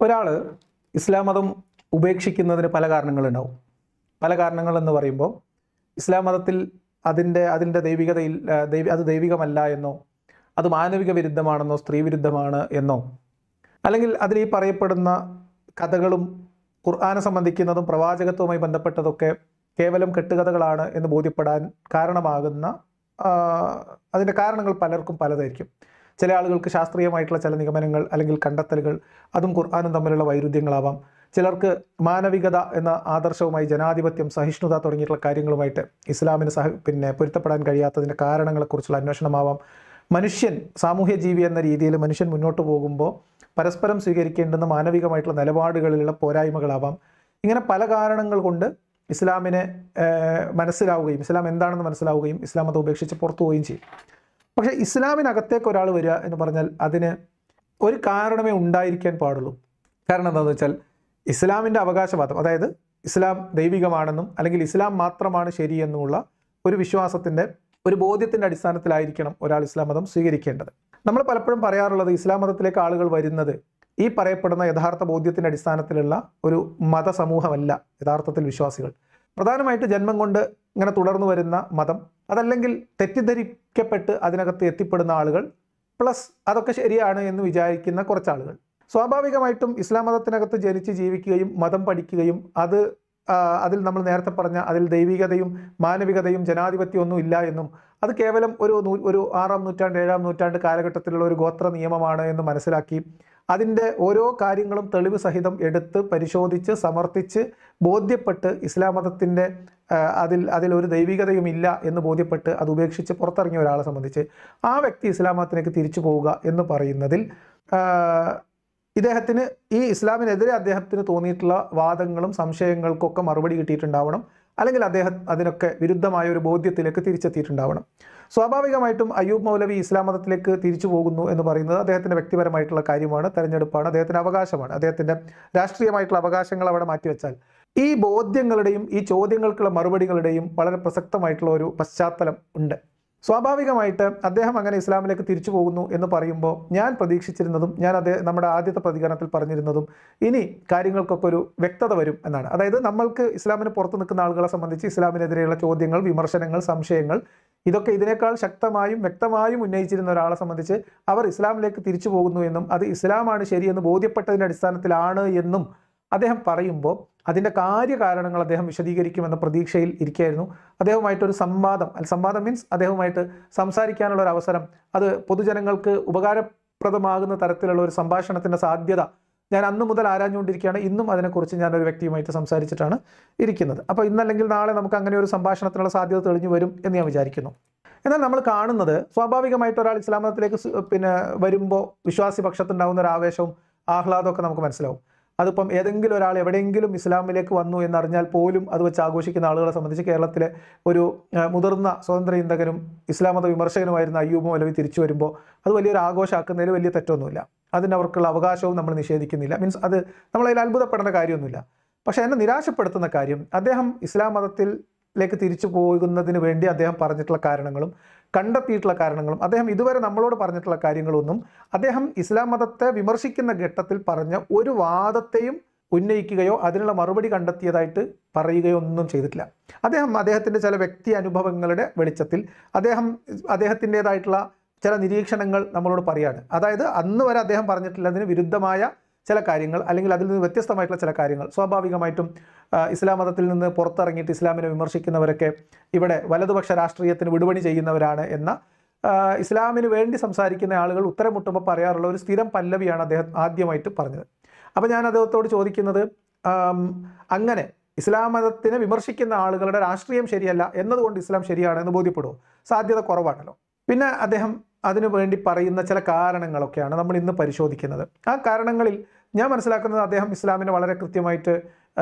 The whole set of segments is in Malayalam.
ഒരാൾ ഇസ്ലാം മതം ഉപേക്ഷിക്കുന്നതിന് പല കാരണങ്ങളുണ്ടാവും പല കാരണങ്ങളെന്ന് പറയുമ്പോൾ ഇസ്ലാം മതത്തിൽ അതിൻ്റെ അതിൻ്റെ ദൈവികതയിൽ ആ, ദൈവി അത് ദൈവികമല്ല എന്നോ അത് മാനവിക വിരുദ്ധമാണെന്നോ സ്ത്രീ വിരുദ്ധമാണ് എന്നോ അല്ലെങ്കിൽ അതിൽ ഈ പറയപ്പെടുന്ന കഥകളും ഖുർആനെ സംബന്ധിക്കുന്നതും പ്രവാചകത്വവുമായി ബന്ധപ്പെട്ടതൊക്കെ കേവലം കെട്ടുകഥകളാണ് എന്ന് ബോധ്യപ്പെടാൻ കാരണമാകുന്ന ആ, അതിൻ്റെ കാരണങ്ങൾ പലർക്കും പലതായിരിക്കും ചില ആളുകൾക്ക് ശാസ്ത്രീയമായിട്ടുള്ള ചില നിഗമനങ്ങൾ അല്ലെങ്കിൽ കണ്ടെത്തലുകൾ അതും ഖുർആാനും തമ്മിലുള്ള വൈരുദ്ധ്യങ്ങളാവാം ചിലർക്ക് മാനവികത എന്ന ആദർശവുമായി ജനാധിപത്യം സഹിഷ്ണുത തുടങ്ങിയിട്ടുള്ള കാര്യങ്ങളുമായിട്ട് ഇസ്ലാമിന് സഹ പിന്നെ പൊരുത്തപ്പെടാൻ കഴിയാത്തതിൻ്റെ കാരണങ്ങളെക്കുറിച്ചുള്ള അന്വേഷണമാവാം മനുഷ്യൻ സാമൂഹ്യ ജീവി എന്ന രീതിയിൽ മനുഷ്യൻ മുന്നോട്ട് പോകുമ്പോൾ പരസ്പരം സ്വീകരിക്കേണ്ടുന്ന മാനവികമായിട്ടുള്ള നിലപാടുകളിലുള്ള പോരായ്മകളാവാം ഇങ്ങനെ പല കാരണങ്ങൾ കൊണ്ട് ഇസ്ലാമിനെ ഏഹ്, മനസ്സിലാവുകയും ഇസ്ലാം എന്താണെന്ന് മനസ്സിലാവുകയും ഇസ്ലാം അത് ഉപേക്ഷിച്ച് പുറത്തു പോവുകയും ചെയ്യും പക്ഷേ ഇസ്ലാമിനകത്തേക്ക് ഒരാൾ വരിക എന്ന് പറഞ്ഞാൽ അതിന് ഒരു കാരണമേ ഉണ്ടായിരിക്കാൻ പാടുള്ളൂ കാരണം എന്താണെന്ന് വെച്ചാൽ ഇസ്ലാമിൻ്റെ അവകാശവാദം അതായത് ഇസ്ലാം ദൈവികമാണെന്നും അല്ലെങ്കിൽ ഇസ്ലാം മാത്രമാണ് ശരിയെന്നുമുള്ള ഒരു വിശ്വാസത്തിൻ്റെ ഒരു ബോധ്യത്തിൻ്റെ അടിസ്ഥാനത്തിലായിരിക്കണം ഒരാൾ ഇസ്ലാം മതം സ്വീകരിക്കേണ്ടത് നമ്മൾ പലപ്പോഴും പറയാറുള്ളത് ഇസ്ലാം മതത്തിലേക്ക് ആളുകൾ വരുന്നത് ഈ പറയപ്പെടുന്ന യഥാർത്ഥ ബോധ്യത്തിൻ്റെ അടിസ്ഥാനത്തിലുള്ള ഒരു മതസമൂഹമല്ല യഥാർത്ഥത്തിൽ വിശ്വാസികൾ പ്രധാനമായിട്ട് ജന്മം കൊണ്ട് ഇങ്ങനെ തുടർന്നു വരുന്ന മതം അതല്ലെങ്കിൽ തെറ്റിദ്ധരിക്കപ്പെട്ട് അതിനകത്ത് എത്തിപ്പെടുന്ന ആളുകൾ പ്ലസ് അതൊക്കെ ശരിയാണ് എന്ന് വിചാരിക്കുന്ന കുറച്ച് ആളുകൾ സ്വാഭാവികമായിട്ടും ഇസ്ലാം മതത്തിനകത്ത് ജനിച്ച് ജീവിക്കുകയും മതം പഠിക്കുകയും അത് ആ, അതിൽ നമ്മൾ നേരത്തെ പറഞ്ഞ അതിൽ ദൈവികതയും മാനവികതയും ജനാധിപത്യവും ഒന്നും ഇല്ല എന്നും അത് കേവലം ഒരു നൂ- ഒരു ആറാം നൂറ്റാണ്ട് ഏഴാം നൂറ്റാണ്ട് കാലഘട്ടത്തിലുള്ള ഒരു ഗോത്ര നിയമമാണ് എന്ന് മനസ്സിലാക്കി അതിൻ്റെ ഓരോ കാര്യങ്ങളും തെളിവ് സഹിതം എടുത്ത് പരിശോധിച്ച് സമർത്ഥിച്ച് ബോധ്യപ്പെട്ട് ഇസ്ലാം മതത്തിൻ്റെ ആ, അതിൽ അതിലൊരു ദൈവികതയും ഇല്ല എന്ന് ബോധ്യപ്പെട്ട് അത് ഉപേക്ഷിച്ച് പുറത്തിറങ്ങിയ ഒരാളെ സംബന്ധിച്ച് ആ വ്യക്തി ഇസ്ലാം മതത്തിലേക്ക് തിരിച്ചു പോവുക എന്ന് പറയുന്നതിൽ ആ, ഇദ്ദേഹത്തിന് ഈ ഇസ്ലാമിനെതിരെ അദ്ദേഹത്തിന് തോന്നിയിട്ടുള്ള വാദങ്ങളും സംശയങ്ങൾക്കൊക്കെ മറുപടി കിട്ടിയിട്ടുണ്ടാവണം അല്ലെങ്കിൽ അദ്ദേഹം അതിനൊക്കെ വിരുദ്ധമായ ഒരു ബോധ്യത്തിലേക്ക് തിരിച്ചെത്തിയിട്ടുണ്ടാവണം സ്വാഭാവികമായിട്ടും അയ്യൂബ് മൗലവി ഇസ്ലാം മതത്തിലേക്ക് തിരിച്ചു പോകുന്നു എന്ന് പറയുന്നത് അദ്ദേഹത്തിൻ്റെ വ്യക്തിപരമായിട്ടുള്ള കാര്യമാണ് തെരഞ്ഞെടുപ്പാണ് അദ്ദേഹത്തിൻ്റെ അവകാശമാണ് അദ്ദേഹത്തിൻ്റെ രാഷ്ട്രീയമായിട്ടുള്ള അവകാശങ്ങൾ അവിടെ മാറ്റിവെച്ചാൽ ഈ ബോധ്യങ്ങളുടെയും ഈ ചോദ്യങ്ങൾക്കുള്ള മറുപടികളുടെയും വളരെ പ്രസക്തമായിട്ടുള്ള ഒരു പശ്ചാത്തലം ഉണ്ട് സ്വാഭാവികമായിട്ട് അദ്ദേഹം അങ്ങനെ ഇസ്ലാമിലേക്ക് തിരിച്ചു പോകുന്നു എന്ന് പറയുമ്പോൾ ഞാൻ പ്രതീക്ഷിച്ചിരുന്നതും ഞാൻ അദ്ദേഹം നമ്മുടെ ആദ്യത്തെ പ്രതികരണത്തിൽ പറഞ്ഞിരുന്നതും ഇനി കാര്യങ്ങൾക്കൊക്കെ ഒരു വ്യക്തത വരും എന്നാണ് അതായത് നമ്മൾക്ക് ഇസ്ലാമിന് പുറത്ത് നിൽക്കുന്ന ആളുകളെ സംബന്ധിച്ച് ഇസ്ലാമിനെതിരെയുള്ള ചോദ്യങ്ങൾ വിമർശനങ്ങൾ സംശയങ്ങൾ ഇതൊക്കെ ഇതിനേക്കാൾ ശക്തമായും വ്യക്തമായും ഉന്നയിച്ചിരുന്ന ഒരാളെ സംബന്ധിച്ച് അവർ ഇസ്ലാമിലേക്ക് തിരിച്ചു പോകുന്നു എന്നും അത് ഇസ്ലാമാണ് ശരിയെന്ന് ബോധ്യപ്പെട്ടതിൻ്റെ അടിസ്ഥാനത്തിലാണ് എന്നും അദ്ദേഹം പറയുമ്പോൾ അതിൻ്റെ കാര്യകാരണങ്ങൾ അദ്ദേഹം വിശദീകരിക്കുമെന്ന പ്രതീക്ഷയിൽ ഇരിക്കുകയായിരുന്നു അദ്ദേഹവുമായിട്ടൊരു സംവാദം അല്ല സംവാദം മീൻസ് അദ്ദേഹവുമായിട്ട് സംസാരിക്കാനുള്ള ഒരു അവസരം അത് പൊതുജനങ്ങൾക്ക് ഉപകാരപ്രദമാകുന്ന തരത്തിലുള്ള ഒരു സംഭാഷണത്തിൻ്റെ സാധ്യത ഞാൻ അന്ന് മുതൽ ആരാഞ്ഞുകൊണ്ടിരിക്കുകയാണ് ഇന്നും അതിനെക്കുറിച്ച് ഞാൻ ഒരു വ്യക്തിയുമായിട്ട് സംസാരിച്ചിട്ടാണ് ഇരിക്കുന്നത് അപ്പോൾ ഇന്നല്ലെങ്കിൽ നാളെ നമുക്ക് അങ്ങനെ ഒരു സംഭാഷണത്തിനുള്ള സാധ്യത തെളിഞ്ഞു വരും എന്ന് ഞാൻ വിചാരിക്കുന്നു എന്നാൽ നമ്മൾ കാണുന്നത് സ്വാഭാവികമായിട്ട് ഒരാൾ ഇസ്ലാം മതത്തിലേക്ക് സ് പിന്നെ വരുമ്പോൾ വിശ്വാസി പക്ഷത്തുണ്ടാകുന്ന ഒരു ആവേശവും ആഹ്ലാദമൊക്കെ നമുക്ക് മനസ്സിലാവും അതിപ്പം ഏതെങ്കിലും ഒരാൾ എവിടെയെങ്കിലും ഇസ്ലാമിലേക്ക് വന്നു എന്നറിഞ്ഞാൽ പോലും അത് വെച്ച് ആഘോഷിക്കുന്ന ആളുകളെ സംബന്ധിച്ച് കേരളത്തിലെ ഒരു ആ, മുതിർന്ന സ്വതന്ത്ര ചിന്തകനും ഇസ്ലാം മത വിമർശകനുമായിരുന്ന അയ്യൂബ് മൗലവി തിരിച്ചു വരുമ്പോൾ അത് വലിയൊരു ആഘോഷമാക്കുന്നതിൽ വലിയ തെറ്റൊന്നുമില്ല അതിന് അവർക്കുള്ള അവകാശവും നമ്മൾ നിഷേധിക്കുന്നില്ല മീൻസ് അത് നമ്മളതിൽ അത്ഭുതപ്പെടേണ്ട കാര്യമൊന്നുമില്ല പക്ഷേ എന്നെ നിരാശപ്പെടുത്തുന്ന കാര്യം അദ്ദേഹം ഇസ്ലാം മതത്തിലേക്ക് തിരിച്ചു പോകുന്നതിന് വേണ്ടി അദ്ദേഹം പറഞ്ഞിട്ടുള്ള കാരണങ്ങളും കണ്ടെത്തിയിട്ടുള്ള കാരണങ്ങളും അദ്ദേഹം ഇതുവരെ നമ്മളോട് പറഞ്ഞിട്ടുള്ള കാര്യങ്ങളൊന്നും അദ്ദേഹം ഇസ്ലാം മതത്തെ വിമർശിക്കുന്ന ഘട്ടത്തിൽ പറഞ്ഞ ഒരു വാദത്തെയും ഉന്നയിക്കുകയോ അതിനുള്ള മറുപടി കണ്ടെത്തിയതായിട്ട് പറയുകയോ ഒന്നും ചെയ്തിട്ടില്ല അദ്ദേഹം അദ്ദേഹത്തിൻ്റെ ചില വ്യക്തി അനുഭവങ്ങളുടെ വെളിച്ചത്തിൽ അദ്ദേഹം അദ്ദേഹത്തിൻ്റെതായിട്ടുള്ള ചില നിരീക്ഷണങ്ങൾ നമ്മളോട് പറയാണ് അതായത് അന്ന് വരെ അദ്ദേഹം പറഞ്ഞിട്ടില്ല അതിന് വിരുദ്ധമായ ചില കാര്യങ്ങൾ അല്ലെങ്കിൽ അതിൽ നിന്ന് വ്യത്യസ്തമായിട്ടുള്ള ചില കാര്യങ്ങൾ സ്വാഭാവികമായിട്ടും ആ, ഇസ്ലാം മതത്തിൽ നിന്ന് പുറത്തിറങ്ങിയിട്ട് ഇസ്ലാമിനെ വിമർശിക്കുന്നവരൊക്കെ ഇവിടെ വലതുപക്ഷ രാഷ്ട്രീയത്തിന് വിടുപണി ചെയ്യുന്നവരാണ് എന്ന ആ, ഇസ്ലാമിന് വേണ്ടി സംസാരിക്കുന്ന ആളുകൾ ഉത്തരം മുട്ടുമ്പോൾ പറയാറുള്ള ഒരു സ്ഥിരം പല്ലവിയാണ് അദ്ദേഹം ആദ്യമായിട്ട് പറഞ്ഞത് അപ്പോൾ ഞാൻ അദ്ദേഹത്തോട് ചോദിക്കുന്നത് ആം, അങ്ങനെ ഇസ്ലാം മതത്തിനെ വിമർശിക്കുന്ന ആളുകളുടെ രാഷ്ട്രീയം ശരിയല്ല എന്നതുകൊണ്ട് ഇസ്ലാം ശരിയാണ് എന്ന് ബോധ്യപ്പെടുമോ സാധ്യത കുറവാണല്ലോ പിന്നെ അദ്ദേഹം അതിനു വേണ്ടി പറയുന്ന ചില കാരണങ്ങളൊക്കെയാണ് നമ്മൾ ഇന്ന് പരിശോധിക്കുന്നത് ആ കാരണങ്ങളിൽ ഞാൻ മനസ്സിലാക്കുന്നത് അദ്ദേഹം ഇസ്ലാമിനെ വളരെ കൃത്യമായിട്ട്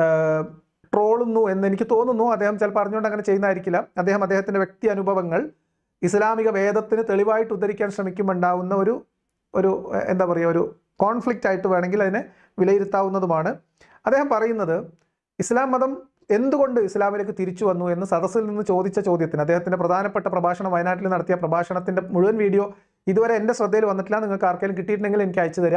ട്രോളുന്നു എന്ന് എനിക്ക് തോന്നുന്നു അദ്ദേഹം ചിലപ്പോൾ അറിഞ്ഞുകൊണ്ട് അങ്ങനെ ചെയ്യുന്നതായിരിക്കില്ല അദ്ദേഹം അദ്ദേഹത്തിൻ്റെ വ്യക്തി അനുഭവങ്ങൾ ഇസ്ലാമിക വേദത്തിന് തെളിവായിട്ട് ഉദ്ധരിക്കാൻ ശ്രമിക്കുമ്പോൾ ഉണ്ടാവുന്ന ഒരു ഒരു ഏഹ്, എന്താ പറയുക ഒരു കോൺഫ്ലിക്റ്റ് ആയിട്ട് വേണമെങ്കിൽ അതിനെ വിലയിരുത്താവുന്നതുമാണ് അദ്ദേഹം പറയുന്നത് ഇസ്ലാം മതം എന്തുകൊണ്ട് ഇസ്ലാമിലേക്ക് തിരിച്ചു വന്നു എന്ന് സദസ്സിൽ നിന്ന് ചോദിച്ച ചോദ്യത്തിന് അദ്ദേഹത്തിൻ്റെ പ്രധാനപ്പെട്ട പ്രഭാഷണം വയനാട്ടിൽ നടത്തിയ പ്രഭാഷണത്തിൻ്റെ മുഴുവൻ വീഡിയോ ഇതുവരെ എൻ്റെ ശ്രദ്ധയിൽ വന്നിട്ടില്ല നിങ്ങൾക്ക് ആർക്കെങ്കിലും കിട്ടിയിട്ടുണ്ടെങ്കിൽ എനിക്ക് അയച്ചു തരാം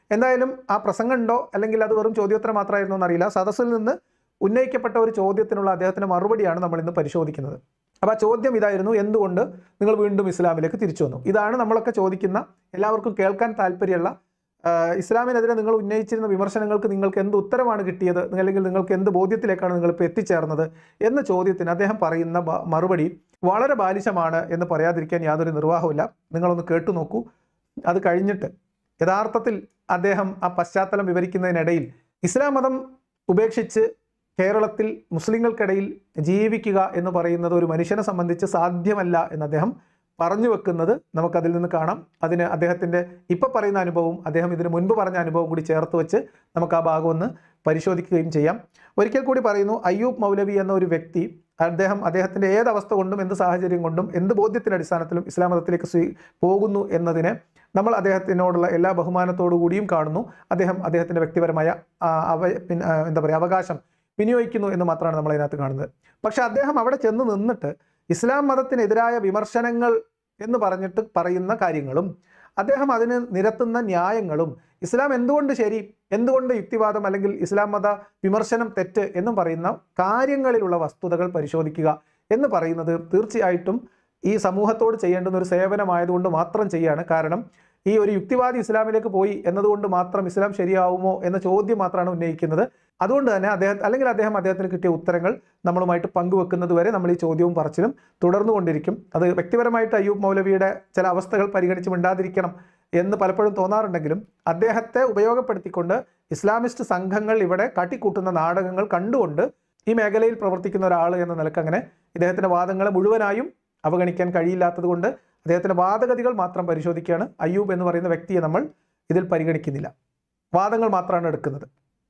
എന്തായാലും ആ പ്രസംഗം ഉണ്ടോ അല്ലെങ്കിൽ അത് വെറും ചോദ്യോത്തരം മാത്രമായിരുന്നോ എന്നറിയില്ല സദസ്സിൽ നിന്ന് ഉന്നയിക്കപ്പെട്ട ഒരു ചോദ്യത്തിനുള്ള അദ്ദേഹത്തിന്റെ മറുപടിയാണ് നമ്മൾ ഇന്ന് പരിശോധിക്കുന്നത് അപ്പോൾ ആ ചോദ്യം ഇതായിരുന്നു എന്തുകൊണ്ട് നിങ്ങൾ വീണ്ടും ഇസ്ലാമിലേക്ക് തിരിച്ചു വന്നു ഇതാണ് നമ്മളൊക്കെ ചോദിക്കുന്ന എല്ലാവർക്കും കേൾക്കാൻ താല്പര്യമുള്ള ആ, ഇസ്ലാമിനെതിരെ നിങ്ങൾ ഉന്നയിച്ചിരുന്ന വിമർശനങ്ങൾക്ക് നിങ്ങൾക്ക് എന്ത് ഉത്തരമാണ് കിട്ടിയത് അല്ലെങ്കിൽ നിങ്ങൾക്ക് എന്ത് ബോധ്യത്തിലേക്കാണ് നിങ്ങൾ ഇപ്പോൾ എത്തിച്ചേർന്നത് എന്ന ചോദ്യത്തിന് അദ്ദേഹം പറയുന്ന ബ- മറുപടി വളരെ ബാലിശമാണ് എന്ന് പറയാതിരിക്കാൻ യാതൊരു നിർവാഹമില്ല നിങ്ങളൊന്ന് കേട്ടു നോക്കൂ അത് കഴിഞ്ഞിട്ട് യഥാർത്ഥത്തിൽ അദ്ദേഹം ആ പശ്ചാത്തലം വിവരിക്കുന്നതിനിടയിൽ ഇസ്ലാം മതം ഉപേക്ഷിച്ച് കേരളത്തിൽ മുസ്ലിങ്ങൾക്കിടയിൽ ജീവിക്കുക എന്ന് പറയുന്നത് ഒരു മനുഷ്യനെ സംബന്ധിച്ച് സാധ്യമല്ല എന്ന് അദ്ദേഹം പറഞ്ഞു വെക്കുന്നത് നമുക്കതിൽ നിന്ന് കാണാം അതിന് അദ്ദേഹത്തിൻ്റെ ഇപ്പം പറയുന്ന അനുഭവവും അദ്ദേഹം ഇതിന് മുൻപ് പറഞ്ഞ അനുഭവം കൂടി ചേർത്ത് വെച്ച് നമുക്ക് ആ ഭാഗം ഒന്ന് പരിശോധിക്കുകയും ചെയ്യാം ഒരിക്കൽ കൂടി പറയുന്നു അയ്യൂബ് മൗലവി എന്ന ഒരു വ്യക്തി അദ്ദേഹം അദ്ദേഹത്തിൻ്റെ ഏത് അവസ്ഥ കൊണ്ടും എന്ത് സാഹചര്യം കൊണ്ടും എന്ത് ബോധ്യത്തിൻ്റെ അടിസ്ഥാനത്തിലും ഇസ്ലാം മതത്തിലേക്ക് സ്വീ പോകുന്നു എന്നതിനെ നമ്മൾ അദ്ദേഹത്തിനോടുള്ള എല്ലാ ബഹുമാനത്തോടു കൂടിയും കാണുന്നു അദ്ദേഹം അദ്ദേഹത്തിൻ്റെ വ്യക്തിപരമായ ആ, അവ പിന്നെ, ആ, എന്താ പറയുക അവകാശം വിനിയോഗിക്കുന്നു എന്ന് മാത്രമാണ് നമ്മൾ അതിനകത്ത് കാണുന്നത് പക്ഷെ അദ്ദേഹം അവിടെ ചെന്ന് നിന്നിട്ട് ഇസ്ലാം മതത്തിനെതിരായ വിമർശനങ്ങൾ എന്ന് പറഞ്ഞിട്ട് പറയുന്ന കാര്യങ്ങളും അദ്ദേഹം അതിന് നിരത്തുന്ന ന്യായങ്ങളും ഇസ്ലാം എന്തുകൊണ്ട് ശരി എന്തുകൊണ്ട് യുക്തിവാദം അല്ലെങ്കിൽ ഇസ്ലാം മത വിമർശനം തെറ്റ് എന്നും പറയുന്ന കാര്യങ്ങളിലുള്ള വസ്തുതകൾ പരിശോധിക്കുക എന്ന് പറയുന്നത് തീർച്ചയായിട്ടും ഈ സമൂഹത്തോട് ചെയ്യേണ്ടുന്ന ഒരു സേവനമായതുകൊണ്ട് മാത്രം ചെയ്യാണ് കാരണം ഈ ഒരു യുക്തിവാദി ഇസ്ലാമിലേക്ക് പോയി എന്നതുകൊണ്ട് മാത്രം ഇസ്ലാം ശരിയാവുമോ എന്ന ചോദ്യം മാത്രമാണ് ഉന്നയിക്കുന്നത് അതുകൊണ്ട് തന്നെ അദ്ദേഹം അല്ലെങ്കിൽ അദ്ദേഹം അദ്ദേഹത്തിന് കിട്ടിയ ഉത്തരങ്ങൾ നമ്മളുമായിട്ട് പങ്കുവെക്കുന്നത് വരെ നമ്മൾ ഈ ചോദ്യവും പറച്ചിലും തുടർന്നു കൊണ്ടിരിക്കും അത് വ്യക്തിപരമായിട്ട് അയ്യൂബ് മൗലവിയുടെ ചില അവസ്ഥകൾ പരിഗണിച്ച് മിണ്ടാതിരിക്കണം എന്ന് പലപ്പോഴും തോന്നാറുണ്ടെങ്കിലും അദ്ദേഹത്തെ ഉപയോഗപ്പെടുത്തിക്കൊണ്ട് ഇസ്ലാമിസ്റ്റ് സംഘങ്ങൾ ഇവിടെ കാട്ടിക്കൂട്ടുന്ന നാടകങ്ങൾ കണ്ടുകൊണ്ട് ഈ മേഖലയിൽ പ്രവർത്തിക്കുന്ന ഒരാൾ എന്ന നിലക്ക് അങ്ങനെ ഇദ്ദേഹത്തിന്റെ വാദങ്ങളെ മുഴുവനായും അവഗണിക്കാൻ കഴിയില്ലാത്തത് കൊണ്ട് അദ്ദേഹത്തിന്റെ വാദഗതികൾ മാത്രം പരിശോധിക്കുകയാണ് അയ്യൂബ് എന്ന് പറയുന്ന വ്യക്തിയെ നമ്മൾ ഇതിൽ പരിഗണിക്കുന്നില്ല വാദങ്ങൾ മാത്രമാണ് എടുക്കുന്നത്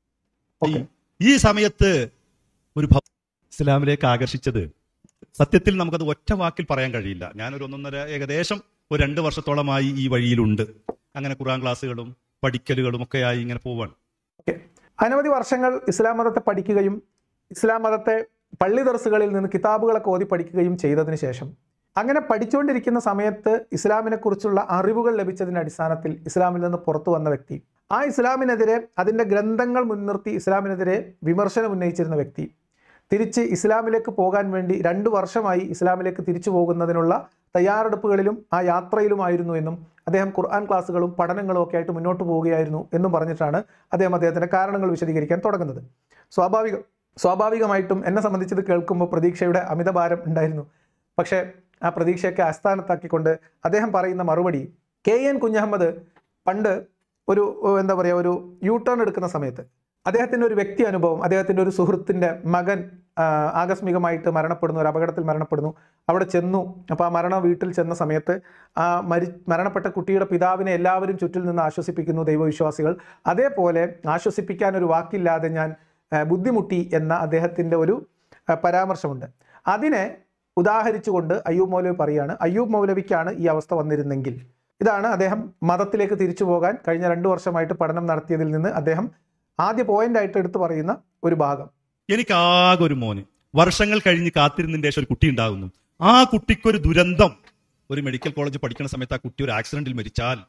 ഓക്കെ ഈ സമയത്ത് ഒരു ഭ- ഇസ്ലാമിലേക്ക് ആകർഷിച്ചത് സത്യത്തിൽ നമുക്കത് ഒറ്റ വാക്കിൽ പറയാൻ കഴിയില്ല ഞാനൊരു ഒന്നൊന്നര ഏകദേശം ഒരു രണ്ട് വർഷത്തോളമായി ഈ വഴിയിലുണ്ട് അങ്ങനെ ഖുറാൻ ക്ലാസ്സുകളും പഠിക്കലുകളും ഒക്കെ ആയി ഇങ്ങനെ പോവാണ് ഓക്കെ അനവധി വർഷങ്ങൾ ഇസ്ലാം മതത്തെ പഠിക്കുകയും ഇസ്ലാം മതത്തെ പള്ളി ദർസുകളിൽ നിന്ന് കിതാബുകളൊക്കെ ഓതി പഠിക്കുകയും ചെയ്തതിന് ശേഷം അങ്ങനെ പഠിച്ചുകൊണ്ടിരിക്കുന്ന സമയത്ത് ഇസ്ലാമിനെ കുറിച്ചുള്ള അറിവുകൾ ലഭിച്ചതിന്റെ അടിസ്ഥാനത്തിൽ ഇസ്ലാമിൽ നിന്ന് പുറത്തു വന്ന വ്യക്തി ആ ഇസ്ലാമിനെതിരെ അതിൻ്റെ ഗ്രന്ഥങ്ങൾ മുൻനിർത്തി ഇസ്ലാമിനെതിരെ വിമർശനം ഉന്നയിച്ചിരുന്ന വ്യക്തി തിരിച്ച് ഇസ്ലാമിലേക്ക് പോകാൻ വേണ്ടി രണ്ടു വർഷമായി ഇസ്ലാമിലേക്ക് തിരിച്ചു പോകുന്നതിനുള്ള തയ്യാറെടുപ്പുകളിലും ആ യാത്രയിലുമായിരുന്നു എന്നും അദ്ദേഹം ഖുർആൻ ക്ലാസ്സുകളും പഠനങ്ങളും ഒക്കെ ആയിട്ട് മുന്നോട്ട് പോവുകയായിരുന്നു എന്നും പറഞ്ഞിട്ടാണ് അദ്ദേഹം അദ്ദേഹത്തിൻ്റെ കാരണങ്ങൾ വിശദീകരിക്കാൻ തുടങ്ങുന്നത് സ്വാഭാവിക സ്വാഭാവികമായിട്ടും എന്നെ സംബന്ധിച്ചത് കേൾക്കുമ്പോൾ പ്രതീക്ഷയുടെ അമിതഭാരം ഉണ്ടായിരുന്നു പക്ഷേ ആ പ്രതീക്ഷയൊക്കെ അസ്ഥാനത്താക്കിക്കൊണ്ട് അദ്ദേഹം പറയുന്ന മറുപടി കെ എൻ കുഞ്ഞഹമ്മദ് പണ്ട് ഒരു ഏഹ്, എന്താ പറയുക ഒരു യൂ ടേൺ എടുക്കുന്ന സമയത്ത് അദ്ദേഹത്തിൻ്റെ ഒരു വ്യക്തി അനുഭവം അദ്ദേഹത്തിൻ്റെ ഒരു സുഹൃത്തിൻ്റെ മകൻ ആ, ആകസ്മികമായിട്ട് മരണപ്പെടുന്നു ഒരു അപകടത്തിൽ മരണപ്പെടുന്നു അവിടെ ചെന്നു അപ്പോൾ ആ മരണ വീട്ടിൽ ചെന്ന സമയത്ത് ആ മരി മരണപ്പെട്ട കുട്ടിയുടെ പിതാവിനെ എല്ലാവരും ചുറ്റിൽ നിന്ന് ആശ്വസിപ്പിക്കുന്നു ദൈവവിശ്വാസികൾ അതേപോലെ ആശ്വസിപ്പിക്കാൻ ഒരു വാക്കില്ലാതെ ഞാൻ ആ, ബുദ്ധിമുട്ടി എന്ന അദ്ദേഹത്തിൻ്റെ ഒരു ആ, പരാമർശമുണ്ട് അതിനെ ഉദാഹരിച്ചുകൊണ്ട് അയ്യൂബ് മൗലവി പറയാണ് അയ്യൂബ് മൗലവിക്കാണ് ഈ അവസ്ഥ വന്നിരുന്നെങ്കിൽ ഇതാണ് അദ്ദേഹം മതത്തിലേക്ക് തിരിച്ചു പോകാൻ കഴിഞ്ഞ രണ്ടു വർഷമായിട്ട് പഠനം നടത്തിയതിൽ നിന്ന് അദ്ദേഹം ആദ്യ പോയിന്റ് ആയിട്ട് എടുത്തു പറയുന്ന ഒരു ഭാഗം എനിക്ക് ആകെ ഒരു മോന് വർഷങ്ങൾ കഴിഞ്ഞ് കാത്തിരുന്നതിന്റെ ശേഷം ഒരു കുട്ടി ഉണ്ടാകുന്നു ആ കുട്ടിക്കൊരു ദുരന്തം ഒരു മെഡിക്കൽ കോളേജ് പഠിക്കുന്ന സമയത്ത് ആ കുട്ടി ഒരു ആക്സിഡന്റിൽ മരിച്ചാൽ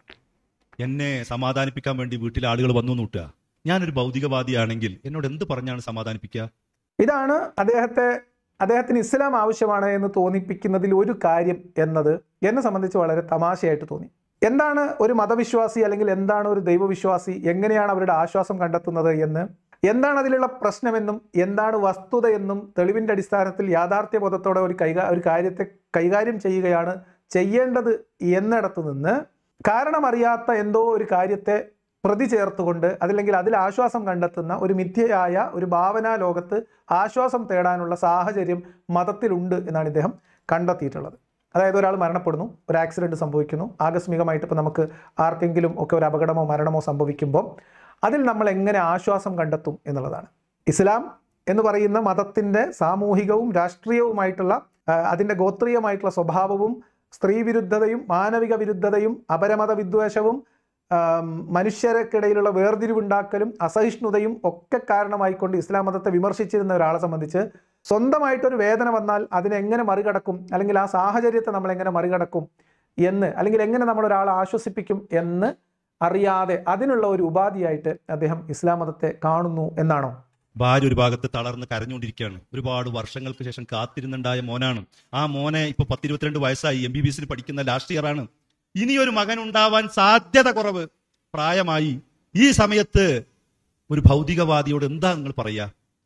എന്നെ സമാധാനിപ്പിക്കാൻ വേണ്ടി വീട്ടിലെ ആളുകൾ വന്നു കൂട്ടുക ഞാനൊരു ഭൗതികവാദിയാണെങ്കിൽ എന്നോട് എന്ത് പറഞ്ഞാണ് സമാധാനിപ്പിക്കുക ഇതാണ് അദ്ദേഹത്തെ അദ്ദേഹത്തിന് ഇസ്ലാം ആവശ്യമാണ് എന്ന് തോന്നിപ്പിക്കുന്നതിൽ ഒരു കാര്യം എന്നത് എന്നെ സംബന്ധിച്ച് വളരെ തമാശയായിട്ട് തോന്നി എന്താണ് ഒരു മതവിശ്വാസി അല്ലെങ്കിൽ എന്താണ് ഒരു ദൈവവിശ്വാസി എങ്ങനെയാണ് അവരുടെ ആശ്വാസം കണ്ടെത്തുന്നത് എന്ന് എന്താണ് അതിലുള്ള പ്രശ്നമെന്നും എന്താണ് വസ്തുതയെന്നും തെളിവിന്റെ അടിസ്ഥാനത്തിൽ യാഥാർത്ഥ്യബോധത്തോടെ ഒരു കൈകാ ഒരു കാര്യത്തെ കൈകാര്യം ചെയ്യുകയാണ് ചെയ്യേണ്ടത് എന്നിടത്ത് നിന്ന് കാരണമറിയാത്ത എന്തോ ഒരു കാര്യത്തെ പ്രതി ചേർത്തുകൊണ്ട് അതല്ലെങ്കിൽ അതിൽ ആശ്വാസം കണ്ടെത്തുന്ന ഒരു മിഥ്യയായ ഒരു ഭാവനാ ലോകത്ത് ആശ്വാസം തേടാനുള്ള സാഹചര്യം മതത്തിലുണ്ട് എന്നാണ് ഇദ്ദേഹം കണ്ടെത്തിയിട്ടുള്ളത് അതായത് ഒരാൾ മരണപ്പെടുന്നു ഒരു ആക്സിഡന്റ് സംഭവിക്കുന്നു ആകസ്മികമായിട്ട് ഇപ്പോൾ നമുക്ക് ആർക്കെങ്കിലും ഒക്കെ ഒരു അപകടമോ മരണമോ സംഭവിക്കുമ്പോൾ അതിൽ നമ്മൾ എങ്ങനെ ആശ്വാസം കണ്ടെത്തും എന്നുള്ളതാണ് ഇസ്ലാം എന്ന് പറയുന്ന മതത്തിൻ്റെ സാമൂഹികവും രാഷ്ട്രീയവുമായിട്ടുള്ള ആ, അതിൻ്റെ ഗോത്രീയമായിട്ടുള്ള സ്വഭാവവും സ്ത്രീ വിരുദ്ധതയും മാനവിക വിരുദ്ധതയും അപരമത വിദ്വേഷവും ആം, മനുഷ്യർക്കിടയിലുള്ള വേർതിരിവുണ്ടാക്കലും അസഹിഷ്ണുതയും ഒക്കെ കാരണമായിക്കൊണ്ട് ഇസ്ലാം മതത്തെ വിമർശിച്ചിരുന്ന ഒരാളെ സംബന്ധിച്ച് സ്വന്തമായിട്ടൊരു വേദന വന്നാൽ അതിനെ എങ്ങനെ മറികടക്കും അല്ലെങ്കിൽ ആ സാഹചര്യത്തെ നമ്മൾ എങ്ങനെ മറികടക്കും എന്ന് അല്ലെങ്കിൽ എങ്ങനെ നമ്മൾ ഒരാളെ ആശ്വസിപ്പിക്കും എന്ന് അറിയാതെ അതിനുള്ള ഒരു ഉപാധിയായിട്ട് അദ്ദേഹം ഇസ്ലാം മതത്തെ കാണുന്നു എന്നാണോ ഭാര്യ ഒരു ഭാഗത്ത് തളർന്ന് കരഞ്ഞുകൊണ്ടിരിക്കുകയാണ് ഒരുപാട് വർഷങ്ങൾക്ക് ശേഷം കാത്തിരുന്നുണ്ടായ മോനാണ് ആ മോനെ ഇപ്പൊ പത്തിരുപത്തിരണ്ട് വയസ്സായി എം ബി ബി എസിൽ പഠിക്കുന്ന ലാസ്റ്റ് ഇയർ ആണ് ഇനിയൊരു മകൻ ഉണ്ടാവാൻ സാധ്യത കുറവ് പ്രായമായി ഈ സമയത്ത് ഒരു ഭൗതികവാദിയോട് എന്താ നിങ്ങൾ പറയാ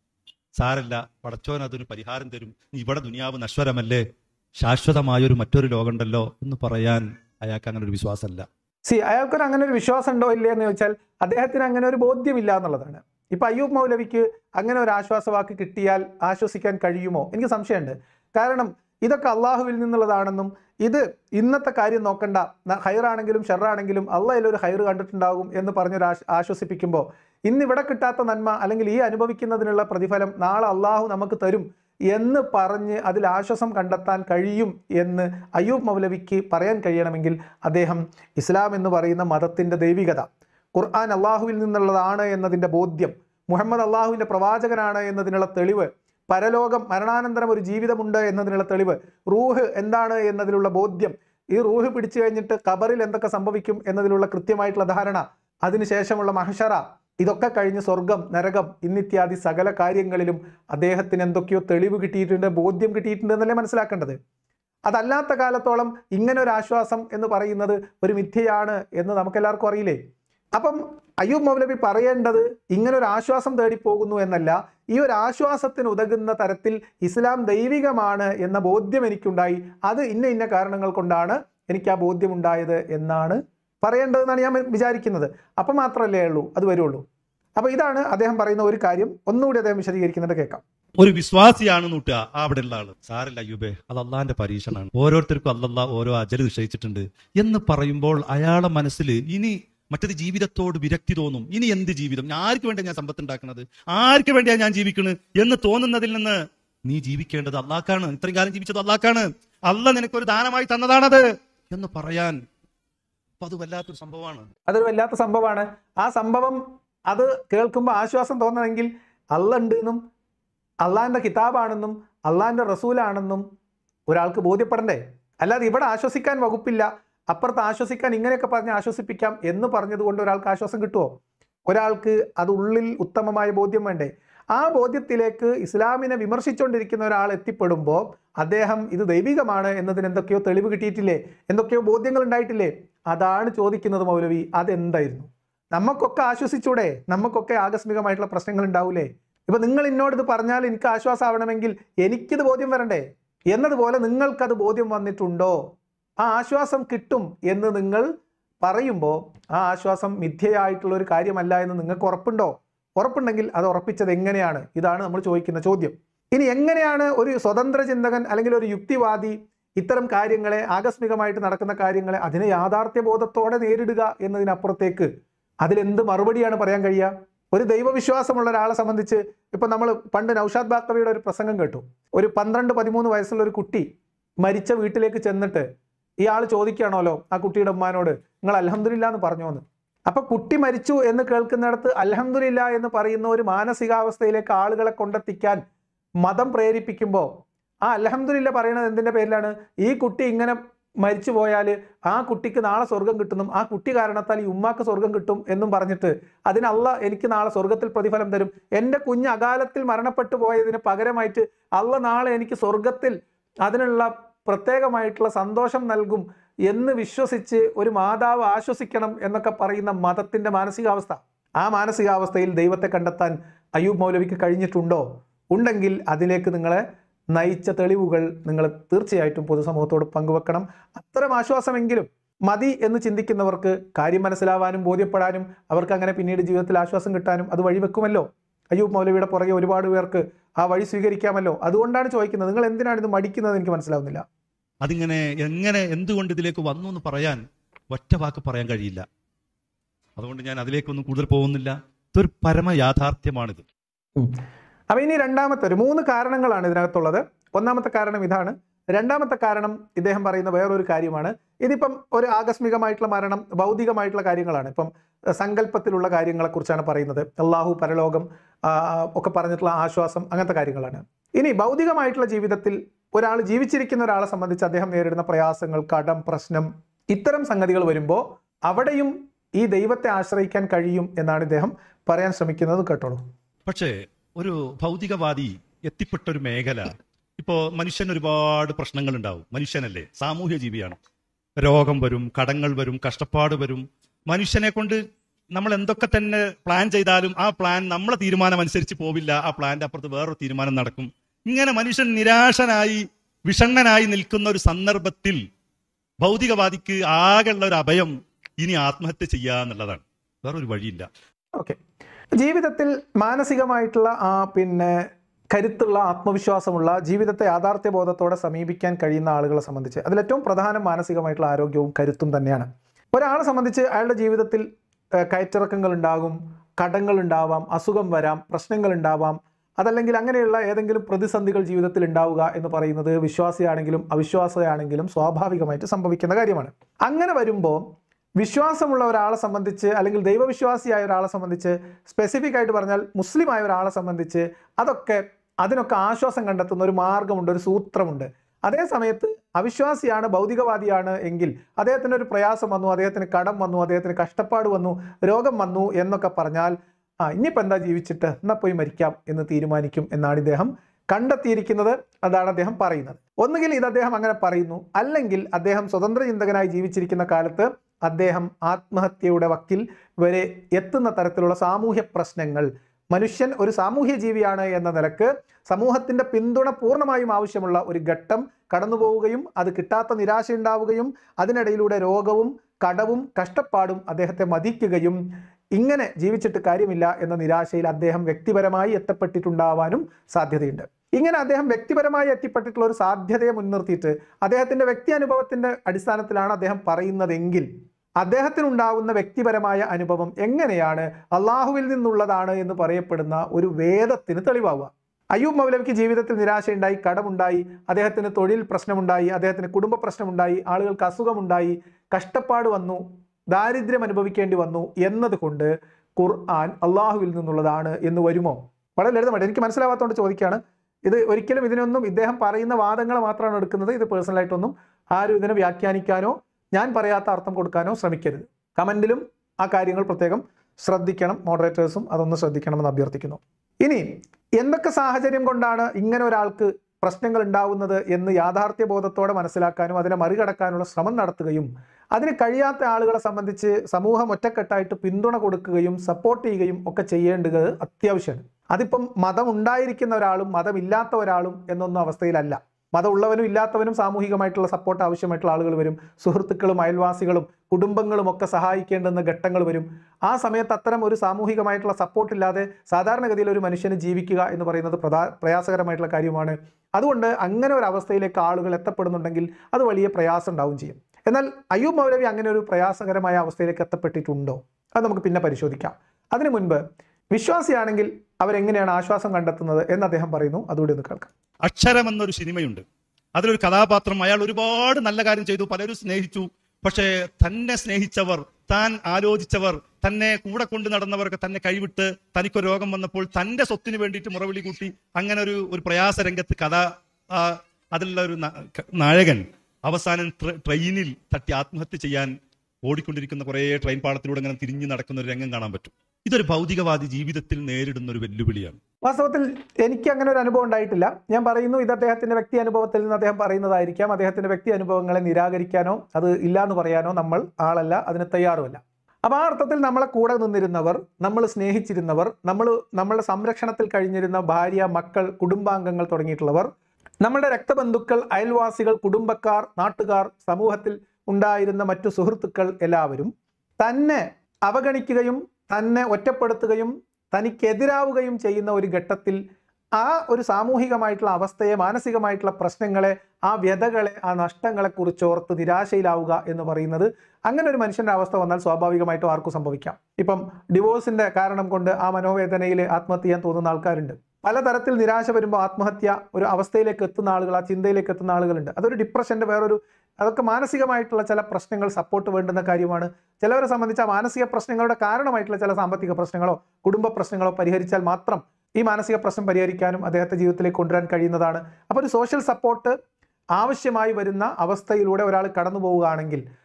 സാരല്ല പടച്ചോൻ അതൊരു പരിഹാരം തരും ഇവിടെ ദുനിയാവ് നശ്വരമല്ലേ ശാശ്വതമായ ഒരു മറ്റൊരു ലോകമുണ്ടല്ലോ എന്ന് പറയാൻ അയാൾക്ക് അങ്ങനെ ഒരു വിശ്വാസമല്ല സി അയാൾക്കൊരു അങ്ങനെ ഒരു വിശ്വാസം ഉണ്ടോ ഇല്ലേ എന്ന് ചോദിച്ചാൽ അദ്ദേഹത്തിന് അങ്ങനെ ഒരു ബോധ്യമില്ല എന്നുള്ളതാണ് ഇപ്പൊ അയ്യൂബ് മൗലവിക്ക് അങ്ങനെ ഒരു ആശ്വാസവാക്ക് കിട്ടിയാൽ ആശ്വസിക്കാൻ കഴിയുമോ എനിക്ക് സംശയമുണ്ട് കാരണം ഇതൊക്കെ അള്ളാഹുവിൽ നിന്നുള്ളതാണെന്നും ഇത് ഇന്നത്തെ കാര്യം നോക്കണ്ട ന- ഹൈറാണെങ്കിലും ഷെറാണെങ്കിലും അള്ളാഹ് ഒരു ഹൈർ കണ്ടിട്ടുണ്ടാകും എന്ന് പറഞ്ഞൊരു ആശ് ആശ്വസിപ്പിക്കുമ്പോൾ ഇന്ന് ഇവിടെ കിട്ടാത്ത നന്മ അല്ലെങ്കിൽ ഈ അനുഭവിക്കുന്നതിനുള്ള പ്രതിഫലം നാളെ അള്ളാഹു നമുക്ക് തരും എന്ന് പറഞ്ഞ് അതിൽ ആശ്വാസം കണ്ടെത്താൻ കഴിയും എന്ന് അയ്യൂബ് മൗലവിക്ക് പറയാൻ കഴിയണമെങ്കിൽ അദ്ദേഹം ഇസ്ലാം എന്ന് പറയുന്ന മതത്തിൻ്റെ ദൈവികത ഖുർആൻ അള്ളാഹുവിൽ നിന്നുള്ളതാണ് എന്നതിൻ്റെ ബോധ്യം മുഹമ്മദ് അള്ളാഹുവിൻ്റെ പ്രവാചകനാണ് എന്നതിനുള്ള തെളിവ് പരലോകം മരണാനന്തരം ഒരു ജീവിതമുണ്ട് എന്നതിനുള്ള തെളിവ് റൂഹ് എന്താണ് എന്നതിലുള്ള ബോധ്യം ഈ റൂഹ് പിടിച്ചു കഴിഞ്ഞിട്ട് ഖബറിൽ എന്തൊക്കെ സംഭവിക്കും എന്നതിലുള്ള കൃത്യമായിട്ടുള്ള ധാരണ അതിനുശേഷമുള്ള മഹഷറ ഇതൊക്കെ കഴിഞ്ഞ് സ്വർഗം നരകം ഇന്നിത്യാദി സകല കാര്യങ്ങളിലും അദ്ദേഹത്തിന് എന്തൊക്കെയോ തെളിവ് കിട്ടിയിട്ടുണ്ട് ബോധ്യം കിട്ടിയിട്ടുണ്ട് എന്നല്ലേ മനസ്സിലാക്കേണ്ടത് അതല്ലാത്ത കാലത്തോളം ഇങ്ങനെ ഒരു ആശ്വാസം എന്ന് പറയുന്നത് ഒരു മിഥ്യയാണ് എന്ന് നമുക്കെല്ലാവർക്കും അറിയില്ലേ അപ്പം അയ്യൂബ് മൗലവി പറയേണ്ടത് ഇങ്ങനെ ഒരു ആശ്വാസം തേടി പോകുന്നു എന്നല്ല ഈ ഒരു ആശ്വാസത്തിന് ഉതകുന്ന തരത്തിൽ ഇസ്ലാം ദൈവികമാണ് എന്ന ബോധ്യം എനിക്കുണ്ടായി അത് ഇന്ന ഇന്ന കാരണങ്ങൾ കൊണ്ടാണ് എനിക്ക് ആ ബോധ്യമുണ്ടായത് എന്നാണ് പറയേണ്ടതെന്നാണ് ഞാൻ വിചാരിക്കുന്നത് അപ്പം മാത്രമല്ലേ ഉള്ളൂ അത് വരുള്ളൂ അപ്പോൾ ഇതാണ് അദ്ദേഹം പറയുന്ന ഒരു കാര്യം ഒന്നുകൂടി അദ്ദേഹം വിശദീകരിക്കുന്നുണ്ട് കേൾക്കാം ഒരു വിശ്വാസിയാണ് നൂട്ടുക ആ അവിടെ ഉള്ള ആള് സാരല്ല അയ്യൂബേ അത് അള്ളാന്റെ പരീക്ഷണമാണ് ഓരോരുത്തർക്കും അല്ലല്ല ഓരോ അജല് നിശ്ചയിച്ചിട്ടുണ്ട് എന്ന് പറയുമ്പോൾ അയാളെ മനസ്സിൽ ഇനി മറ്റൊരു ജീവിതത്തോട് വിരക്തി തോന്നും ഇനി എന്ത് ജീവിതം ഞാൻ ആർക്ക് വേണ്ടിയാണ് ഞാൻ സമ്പത്ത് ഉണ്ടാക്കുന്നത് ആർക്ക് വേണ്ടിയാണ് ഞാൻ ജീവിക്കുന്നത് എന്ന് തോന്നുന്നതിൽ നിന്ന് നീ ജീവിക്കേണ്ടത് അള്ളാക്കാണ് ഇത്രയും കാലം ജീവിച്ചത് അള്ളാക്കാണ് അല്ല നിനക്കൊരു ദാനമായി തന്നതാണത് എന്ന് പറയാൻ അപ്പൊ അത് വല്ലാത്തൊരു സംഭവമാണ് അതൊരു വല്ലാത്ത സംഭവമാണ് ആ സംഭവം അത് കേൾക്കുമ്പോൾ ആശ്വാസം തോന്നണമെങ്കിൽ അല്ല ഉണ്ട് എന്നും അള്ളാഹിൻ്റെ കിതാബാണെന്നും അള്ളാഹിൻ്റെ റസൂലാണെന്നും ഒരാൾക്ക് ബോധ്യപ്പെടണ്ടേ അല്ലാതെ ഇവിടെ ആശ്വസിക്കാൻ വകുപ്പില്ല അപ്പുറത്ത് ആശ്വസിക്കാൻ ഇങ്ങനെയൊക്കെ പറഞ്ഞ് ആശ്വസിപ്പിക്കാം എന്ന് പറഞ്ഞതുകൊണ്ട് ഒരാൾക്ക് ആശ്വാസം കിട്ടുമോ ഒരാൾക്ക് അത് ഉള്ളിൽ ഉത്തമമായ ബോധ്യം വേണ്ടേ ആ ബോധ്യത്തിലേക്ക് ഇസ്ലാമിനെ വിമർശിച്ചുകൊണ്ടിരിക്കുന്ന ഒരാൾ എത്തിപ്പെടുമ്പോൾ അദ്ദേഹം ഇത് ദൈവികമാണ് എന്നതിന് എന്തൊക്കെയോ തെളിവ് കിട്ടിയിട്ടില്ലേ എന്തൊക്കെയോ ബോധ്യങ്ങൾ ഉണ്ടായിട്ടില്ലേ അതാണ് ചോദിക്കുന്നത് മൗലവി അതെന്തായിരുന്നു നമുക്കൊക്കെ ആശ്വസിച്ചൂടെ നമുക്കൊക്കെ ആകസ്മികമായിട്ടുള്ള പ്രശ്നങ്ങൾ ഉണ്ടാവൂലേ ഇപ്പൊ നിങ്ങൾ എന്നോട് ഇത് പറഞ്ഞാൽ എനിക്ക് ആശ്വാസമാവണമെങ്കിൽ എനിക്കിത് ബോധ്യം വരണ്ടേ എന്നതുപോലെ നിങ്ങൾക്കത് ബോധ്യം വന്നിട്ടുണ്ടോ ആ ആശ്വാസം കിട്ടും എന്ന് നിങ്ങൾ പറയുമ്പോൾ ആ ആശ്വാസം മിഥ്യയായിട്ടുള്ള ഒരു കാര്യമല്ല എന്ന് നിങ്ങൾക്ക് ഉറപ്പുണ്ടോ ഉറപ്പുണ്ടെങ്കിൽ അത് ഉറപ്പിച്ചത് എങ്ങനെയാണ് ഇതാണ് നമ്മൾ ചോദിക്കുന്ന ചോദ്യം ഇനി എങ്ങനെയാണ് ഒരു സ്വതന്ത്ര ചിന്തകൻ അല്ലെങ്കിൽ ഒരു യുക്തിവാദി ഇത്തരം കാര്യങ്ങളെ ആകസ്മികമായിട്ട് നടക്കുന്ന കാര്യങ്ങളെ അതിനെ യാഥാർത്ഥ്യ ബോധത്തോടെ നേരിടുക എന്നതിനപ്പുറത്തേക്ക് അതിലെന്ത് മറുപടിയാണ് പറയാൻ കഴിയുക ഒരു ദൈവവിശ്വാസമുള്ള ഒരാളെ സംബന്ധിച്ച് ഇപ്പം നമ്മൾ പണ്ട് നൌഷാദ് ബാക്കവിയുടെ ഒരു പ്രസംഗം കേട്ടു ഒരു പന്ത്രണ്ട് പതിമൂന്ന് വയസ്സുള്ള ഒരു കുട്ടി മരിച്ച വീട്ടിലേക്ക് ചെന്നിട്ട് ഇയാൾ ചോദിക്കുകയാണല്ലോ ആ കുട്ടിയുടെ ഉമ്മാനോട് നിങ്ങൾ അലഹമില്ല എന്ന് പറഞ്ഞു എന്ന് അപ്പൊ കുട്ടി മരിച്ചു എന്ന് കേൾക്കുന്നിടത്ത് അലഹമില്ല എന്ന് പറയുന്ന ഒരു മാനസികാവസ്ഥയിലേക്ക് ആളുകളെ കൊണ്ടെത്തിക്കാൻ മതം പ്രേരിപ്പിക്കുമ്പോൾ ആ അലഹമില്ല പറയുന്നത് എന്തിന്റെ പേരിലാണ് ഈ കുട്ടി ഇങ്ങനെ മരിച്ചു പോയാൽ ആ കുട്ടിക്ക് നാളെ സ്വർഗം കിട്ടുന്നു ആ കുട്ടി കാരണത്താൽ ഈ ഉമ്മാക്ക് സ്വർഗം കിട്ടും എന്നും പറഞ്ഞിട്ട് അതിനല്ല എനിക്ക് നാളെ സ്വർഗത്തിൽ പ്രതിഫലം തരും എൻ്റെ കുഞ്ഞ് അകാലത്തിൽ മരണപ്പെട്ടു പോയതിന് പകരമായിട്ട് അല്ല നാളെ എനിക്ക് സ്വർഗത്തിൽ അതിനുള്ള പ്രത്യേകമായിട്ടുള്ള സന്തോഷം നൽകും എന്ന് വിശ്വസിച്ച് ഒരു മാതാവ് ആശ്വസിക്കണം എന്നൊക്കെ പറയുന്ന മതത്തിന്റെ മാനസികാവസ്ഥ ആ മാനസികാവസ്ഥയിൽ ദൈവത്തെ കണ്ടെത്താൻ അയ്യൂബ് മൗലവിക്ക് കഴിഞ്ഞിട്ടുണ്ടോ ഉണ്ടെങ്കിൽ അതിലേക്ക് നിങ്ങളെ നയിച്ച തെളിവുകൾ നിങ്ങൾ തീർച്ചയായിട്ടും പൊതുസമൂഹത്തോട് പങ്കുവെക്കണം അത്തരം ആശ്വാസമെങ്കിലും മതി എന്ന് ചിന്തിക്കുന്നവർക്ക് കാര്യം മനസ്സിലാവാനും ബോധ്യപ്പെടാനും അവർക്ക് അങ്ങനെ പിന്നീട് ജീവിതത്തിൽ ആശ്വാസം കിട്ടാനും അത് വഴിവെക്കുമല്ലോ അയ്യൂബ് മൗലവിയുടെ പുറകെ ഒരുപാട് പേർക്ക് ആ വഴി സ്വീകരിക്കാമല്ലോ അതുകൊണ്ടാണ് ചോദിക്കുന്നത് നിങ്ങൾ എന്തിനാണ് ഇത് മടിക്കുന്നത് എനിക്ക് മനസ്സിലാവുന്നില്ല അതിങ്ങനെ എങ്ങനെ എന്തുകൊണ്ട് ഇതിലേക്ക് വന്നു എന്ന് പറയാൻ ഒറ്റ വാക്ക് പറയാൻ കഴിയില്ല അതുകൊണ്ട് ഞാൻ അതിലേക്കൊന്നും കൂടുതൽ പോകുന്നില്ല ഇതൊരു പരമ യാഥാർത്ഥ്യമാണിത് അപ്പൊ ഇനി രണ്ടാമത്തെ ഒരു മൂന്ന് കാരണങ്ങളാണ് ഇതിനകത്തുള്ളത് ഒന്നാമത്തെ കാരണം ഇതാണ് രണ്ടാമത്തെ കാരണം ഇദ്ദേഹം പറയുന്ന വേറൊരു കാര്യമാണ് ഇതിപ്പം ഒരു ആകസ്മികമായിട്ടുള്ള മരണം ഭൗതികമായിട്ടുള്ള കാര്യങ്ങളാണ് ഇപ്പം അഹ് സങ്കല്പത്തിലുള്ള കാര്യങ്ങളെക്കുറിച്ചാണ് പറയുന്നത് അള്ളാഹു പരലോകം ആ, ഒക്കെ പറഞ്ഞിട്ടുള്ള ആശ്വാസം അങ്ങനത്തെ കാര്യങ്ങളാണ് ഇനി ഭൗതികമായിട്ടുള്ള ജീവിതത്തിൽ ഒരാൾ ജീവിച്ചിരിക്കുന്ന ഒരാളെ സംബന്ധിച്ച് അദ്ദേഹം നേരിടുന്ന പ്രയാസങ്ങൾ കടം പ്രശ്നം ഇത്തരം സംഗതികൾ വരുമ്പോൾ അവിടെയും ഈ ദൈവത്തെ ആശ്രയിക്കാൻ കഴിയും എന്നാണ് ഇദ്ദേഹം പറയാൻ ശ്രമിക്കുന്നത് കേട്ടോളൂ പക്ഷേ ഒരു ഭൗതികവാദി എത്തിപ്പെട്ട ഒരു മേഖല ഇപ്പോ മനുഷ്യൻ ഒരുപാട് പ്രശ്നങ്ങൾ ഉണ്ടാവും മനുഷ്യനല്ലേ സാമൂഹ്യ ജീവിയാണ് രോഗം വരും കടങ്ങൾ വരും കഷ്ടപ്പാട് വരും മനുഷ്യനെ കൊണ്ട് നമ്മൾ എന്തൊക്കെ തന്നെ പ്ലാൻ ചെയ്താലും ആ പ്ലാൻ നമ്മളെ തീരുമാനം അനുസരിച്ച് പോവില്ല ആ പ്ലാന്റെ അപ്പുറത്ത് വേറൊരു തീരുമാനം നടക്കും ഇങ്ങനെ മനുഷ്യൻ നിരാശനായി വിഷണ്ണനായി നിൽക്കുന്ന ഒരു സന്ദർഭത്തിൽ ഭൗതികവാദിക്ക് ആകെയുള്ള ഒരു അഭയം ഇനി ആത്മഹത്യ ചെയ്യുക എന്നുള്ളതാണ് വേറൊരു വഴിയില്ല ഓക്കെ ജീവിതത്തിൽ മാനസികമായിട്ടുള്ള ആ പിന്നെ കരുത്തുള്ള ആത്മവിശ്വാസമുള്ള ജീവിതത്തെ യാഥാർത്ഥ്യ ബോധത്തോടെ സമീപിക്കാൻ കഴിയുന്ന ആളുകളെ സംബന്ധിച്ച് അതിലേറ്റവും പ്രധാനം മാനസികമായിട്ടുള്ള ആരോഗ്യവും കരുത്തും തന്നെയാണ് ഒരാളെ സംബന്ധിച്ച് അയാളുടെ ജീവിതത്തിൽ ഏഹ്, കയറ്റിറക്കങ്ങൾ ഉണ്ടാകും കടങ്ങൾ ഉണ്ടാവാം അസുഖം വരാം പ്രശ്നങ്ങൾ ഉണ്ടാവാം അതല്ലെങ്കിൽ അങ്ങനെയുള്ള ഏതെങ്കിലും പ്രതിസന്ധികൾ ജീവിതത്തിൽ ഉണ്ടാവുക എന്ന് പറയുന്നത് വിശ്വാസിയാണെങ്കിലും അവിശ്വാസിയാണെങ്കിലും സ്വാഭാവികമായിട്ട് സംഭവിക്കുന്ന കാര്യമാണ് അങ്ങനെ വരുമ്പോൾ വിശ്വാസമുള്ള ഒരാളെ സംബന്ധിച്ച് അല്ലെങ്കിൽ ദൈവവിശ്വാസിയായ ഒരാളെ സംബന്ധിച്ച് സ്പെസിഫിക് ആയിട്ട് പറഞ്ഞാൽ മുസ്ലിം ആയ ഒരാളെ സംബന്ധിച്ച് അതൊക്കെ അതിനൊക്കെ ആശ്വാസം കണ്ടെത്തുന്ന ഒരു മാർഗമുണ്ട് ഒരു സൂത്രമുണ്ട് അതേ സമയത്ത് അവിശ്വാസിയാണ് ഭൗതികവാദിയാണ് എങ്കിൽ അദ്ദേഹത്തിന് ഒരു പ്രയാസം വന്നു അദ്ദേഹത്തിന് കടം വന്നു അദ്ദേഹത്തിന് കഷ്ടപ്പാട് വന്നു രോഗം വന്നു എന്നൊക്കെ പറഞ്ഞാൽ ആ ഇനിയിപ്പോൾ എന്താ ജീവിച്ചിട്ട് എന്നാൽ പോയി മരിക്കാം എന്ന് തീരുമാനിക്കും എന്നാണ് ഇദ്ദേഹം കണ്ടെത്തിയിരിക്കുന്നത് അതാണ് അദ്ദേഹം പറയുന്നത് ഒന്നുകിൽ ഇത് അദ്ദേഹം അങ്ങനെ പറയുന്നു അല്ലെങ്കിൽ അദ്ദേഹം സ്വതന്ത്ര ചിന്തകനായി ജീവിച്ചിരിക്കുന്ന കാലത്ത് അദ്ദേഹം ആത്മഹത്യയുടെ വക്കിൽ വരെ എത്തുന്ന തരത്തിലുള്ള സാമൂഹ്യ പ്രശ്നങ്ങൾ മനുഷ്യൻ ഒരു സാമൂഹ്യ ജീവിയാണ് എന്ന നിലക്ക് സമൂഹത്തിന്റെ പിന്തുണ പൂർണ്ണമായും ആവശ്യമുള്ള ഒരു ഘട്ടം കടന്നു പോവുകയും അത് കിട്ടാത്ത നിരാശ ഉണ്ടാവുകയും അതിനിടയിലൂടെ രോഗവും കടവും കഷ്ടപ്പാടും അദ്ദേഹത്തെ മതിക്കുകയും ഇങ്ങനെ ജീവിച്ചിട്ട് കാര്യമില്ല എന്ന നിരാശയിൽ അദ്ദേഹം വ്യക്തിപരമായി എത്തപ്പെട്ടിട്ടുണ്ടാവാനും സാധ്യതയുണ്ട് ഇങ്ങനെ അദ്ദേഹം വ്യക്തിപരമായി എത്തിപ്പെട്ടിട്ടുള്ള ഒരു സാധ്യതയെ മുൻനിർത്തിയിട്ട് അദ്ദേഹത്തിന്റെ വ്യക്തി അനുഭവത്തിന്റെ അടിസ്ഥാനത്തിലാണ് അദ്ദേഹം പറയുന്നതെങ്കിൽ അദ്ദേഹത്തിനുണ്ടാവുന്ന വ്യക്തിപരമായ അനുഭവം എങ്ങനെയാണ് അള്ളാഹുവിൽ നിന്നുള്ളതാണ് എന്ന് പറയപ്പെടുന്ന ഒരു വേദത്തിന് തെളിവാവുക അയ്യൂബ് മൗലവിക്ക് ജീവിതത്തിൽ നിരാശയുണ്ടായി കടമുണ്ടായി അദ്ദേഹത്തിന് തൊഴിൽ പ്രശ്നമുണ്ടായി അദ്ദേഹത്തിന് കുടുംബ പ്രശ്നമുണ്ടായി ആളുകൾക്ക് അസുഖമുണ്ടായി കഷ്ടപ്പാട് വന്നു ദാരിദ്ര്യം അനുഭവിക്കേണ്ടി വന്നു എന്നതുകൊണ്ട് ഖുർആൻ അള്ളാഹുവിൽ നിന്നുള്ളതാണ് എന്ന് വരുമോ വളരെ ലളിതമായിട്ട് എനിക്ക് മനസ്സിലാവാത്തതുകൊണ്ട് ചോദിക്കുകയാണ് ഇത് ഒരിക്കലും ഇതിനൊന്നും ഇദ്ദേഹം പറയുന്ന വാദങ്ങൾ മാത്രമാണ് എടുക്കുന്നത് ഇത് പേഴ്സണലായിട്ടൊന്നും ആരും ഇതിനെ വ്യാഖ്യാനിക്കാനോ ഞാൻ പറയാത്ത അർത്ഥം കൊടുക്കാനോ ശ്രമിക്കരുത് കമന്റിലും ആ കാര്യങ്ങൾ പ്രത്യേകം ശ്രദ്ധിക്കണം മോഡറേറ്റേഴ്സും അതൊന്ന് ശ്രദ്ധിക്കണമെന്ന് അഭ്യർത്ഥിക്കുന്നു ഇനി എന്തൊക്കെ സാഹചര്യം കൊണ്ടാണ് ഇങ്ങനെ ഒരാൾക്ക് പ്രശ്നങ്ങൾ ഉണ്ടാവുന്നത് എന്ന് യാഥാർത്ഥ്യ ബോധത്തോടെ മനസ്സിലാക്കാനും അതിനെ മറികടക്കാനുള്ള ശ്രമം നടത്തുകയും അതിന് കഴിയാത്ത ആളുകളെ സംബന്ധിച്ച് സമൂഹം ഒറ്റക്കെട്ടായിട്ട് പിന്തുണ കൊടുക്കുകയും സപ്പോർട്ട് ചെയ്യുകയും ഒക്കെ ചെയ്യേണ്ടത് അത്യാവശ്യമാണ് അതിപ്പം മതം ഉണ്ടായിരിക്കുന്ന ഒരാളും മതമില്ലാത്ത ഒരാളും എന്നൊന്നും അവസ്ഥയിലല്ല മതമുള്ളവനും ഇല്ലാത്തവനും സാമൂഹികമായിട്ടുള്ള സപ്പോർട്ട് ആവശ്യമായിട്ടുള്ള ആളുകൾ വരും സുഹൃത്തുക്കളും അയൽവാസികളും കുടുംബങ്ങളും ഒക്കെ സഹായിക്കേണ്ടുന്ന ഘട്ടങ്ങൾ വരും ആ സമയത്ത് അത്തരം ഒരു സാമൂഹികമായിട്ടുള്ള സപ്പോർട്ട് ഇല്ലാതെ സാധാരണഗതിയിൽ ഒരു മനുഷ്യന് ജീവിക്കുക എന്ന് പറയുന്നത് പ്രധാ പ്രയാസകരമായിട്ടുള്ള കാര്യമാണ് അതുകൊണ്ട് അങ്ങനെ ഒരു അവസ്ഥയിലേക്ക് ആളുകൾ എത്തപ്പെടുന്നുണ്ടെങ്കിൽ അത് വലിയ പ്രയാസം ഉണ്ടാവും ചെയ്യും എന്നാൽ അയ്യൂബ് മൗലവി അങ്ങനെ ഒരു പ്രയാസകരമായ അവസ്ഥയിലേക്ക് എത്തപ്പെട്ടിട്ടുണ്ടോ അത് നമുക്ക് പിന്നെ പരിശോധിക്കാം അതിനു മുൻപ് വിശ്വാസിയാണെങ്കിൽ അവരെങ്ങനെയാണ് ആശ്വാസം കണ്ടെത്തുന്നത് എന്ന് അദ്ദേഹം പറയുന്നു അതുകൂടി ഒന്ന് കേൾക്കാം അക്ഷരം എന്നൊരു സിനിമയുണ്ട് അതിലൊരു കഥാപാത്രം അയാൾ ഒരുപാട് നല്ല കാര്യം ചെയ്തു പലരും സ്നേഹിച്ചു പക്ഷേ തന്നെ സ്നേഹിച്ചവർ താൻ ആലോചിച്ചവർ തന്നെ കൂടെ കൊണ്ട് നടന്നവർക്ക് തന്നെ കൈവിട്ട് തനിക്കൊരു രോഗം വന്നപ്പോൾ തന്റെ സ്വത്തിന് വേണ്ടിയിട്ട് മുറവിളി കൂട്ടി അങ്ങനെ ഒരു ഒരു പ്രയാസ രംഗത്ത് കഥ ആ, അതിലുള്ള ഒരു ന- ക- നായകൻ അവസാനം ട്ര- ട്രെയിനിൽ തട്ടി ആത്മഹത്യ ചെയ്യാൻ ഓടിക്കൊണ്ടിരിക്കുന്ന കുറേ ട്രെയിൻ പാളത്തിലൂടെ ഇങ്ങനെ തിരിഞ്ഞു നടക്കുന്ന ഒരു രംഗം കാണാൻ പറ്റും ഇതൊരു ഭൗതികവാദി ജീവിതത്തിൽ നേരിടുന്ന ഒരു വെല്ലുവിളിയാണ് വാസ്തവത്തിൽ എനിക്ക് അങ്ങനെ ഒരു അനുഭവം ഉണ്ടായിട്ടില്ല ഞാൻ പറയുന്നു ഇത് അദ്ദേഹത്തിന്റെ വ്യക്തി അനുഭവത്തിൽ നിന്ന് അദ്ദേഹം പറയുന്നതായിരിക്കാം അദ്ദേഹത്തിന്റെ വ്യക്തി അനുഭവങ്ങളെ നിരാകരിക്കാനോ അത് ഇല്ല എന്ന് പറയാനോ നമ്മൾ ആളല്ല അതിന് തയ്യാറുമല്ല അപ്പൊ ആ അർത്ഥത്തിൽ നമ്മളെ കൂടെ നിന്നിരുന്നവർ നമ്മൾ സ്നേഹിച്ചിരുന്നവർ നമ്മൾ നമ്മളുടെ സംരക്ഷണത്തിൽ കഴിഞ്ഞിരുന്ന ഭാര്യ മക്കൾ കുടുംബാംഗങ്ങൾ തുടങ്ങിയിട്ടുള്ളവർ നമ്മളുടെ രക്തബന്ധുക്കൾ അയൽവാസികൾ കുടുംബക്കാർ നാട്ടുകാർ സമൂഹത്തിൽ ഉണ്ടായിരുന്ന മറ്റു സുഹൃത്തുക്കൾ എല്ലാവരും തന്നെ അവഗണിക്കുകയും തന്നെ ഒറ്റപ്പെടുത്തുകയും തനിക്കെതിരാവുകയും ചെയ്യുന്ന ഒരു ഘട്ടത്തിൽ ആ ഒരു സാമൂഹികമായിട്ടുള്ള അവസ്ഥയെ മാനസികമായിട്ടുള്ള പ്രശ്നങ്ങളെ ആ വ്യതകളെ ആ നഷ്ടങ്ങളെ കുറിച്ചോർത്ത് നിരാശയിലാവുക എന്ന് പറയുന്നത് അങ്ങനെ ഒരു മനുഷ്യന്റെ അവസ്ഥ വന്നാൽ സ്വാഭാവികമായിട്ടും ആർക്കും സംഭവിക്കാം ഇപ്പം ഡിവോഴ്സിന്റെ കാരണം കൊണ്ട് ആ മനോവേദനയിൽ ആത്മഹത്യ ചെയ്യാൻ തോന്നുന്ന ആൾക്കാരുണ്ട് പലതരത്തിൽ നിരാശ വരുമ്പോൾ ആത്മഹത്യ ഒരു അവസ്ഥയിലേക്ക് എത്തുന്ന ആളുകൾ ആ ചിന്തയിലേക്ക് എത്തുന്ന ആളുകളുണ്ട് അതൊരു ഡിപ്രഷന്റെ വേറൊരു അതൊക്കെ മാനസികമായിട്ടുള്ള ചില പ്രശ്നങ്ങൾ സപ്പോർട്ട് വേണ്ടുന്ന കാര്യമാണ് ചിലവരെ സംബന്ധിച്ച് ആ മാനസിക പ്രശ്നങ്ങളുടെ കാരണമായിട്ടുള്ള ചില സാമ്പത്തിക പ്രശ്നങ്ങളോ കുടുംബ പ്രശ്നങ്ങളോ പരിഹരിച്ചാൽ മാത്രം ഈ മാനസിക പ്രശ്നം പരിഹരിക്കാനും അദ്ദേഹത്തെ ജീവിതത്തിലേക്ക് കൊണ്ടുവരാൻ കഴിയുന്നതാണ് അപ്പോൾ ഒരു സോഷ്യൽ സപ്പോർട്ട് ആവശ്യമായി വരുന്ന അവസ്ഥയിലൂടെ ഒരാൾ കടന്നു പോവുകയാണെങ്കിൽ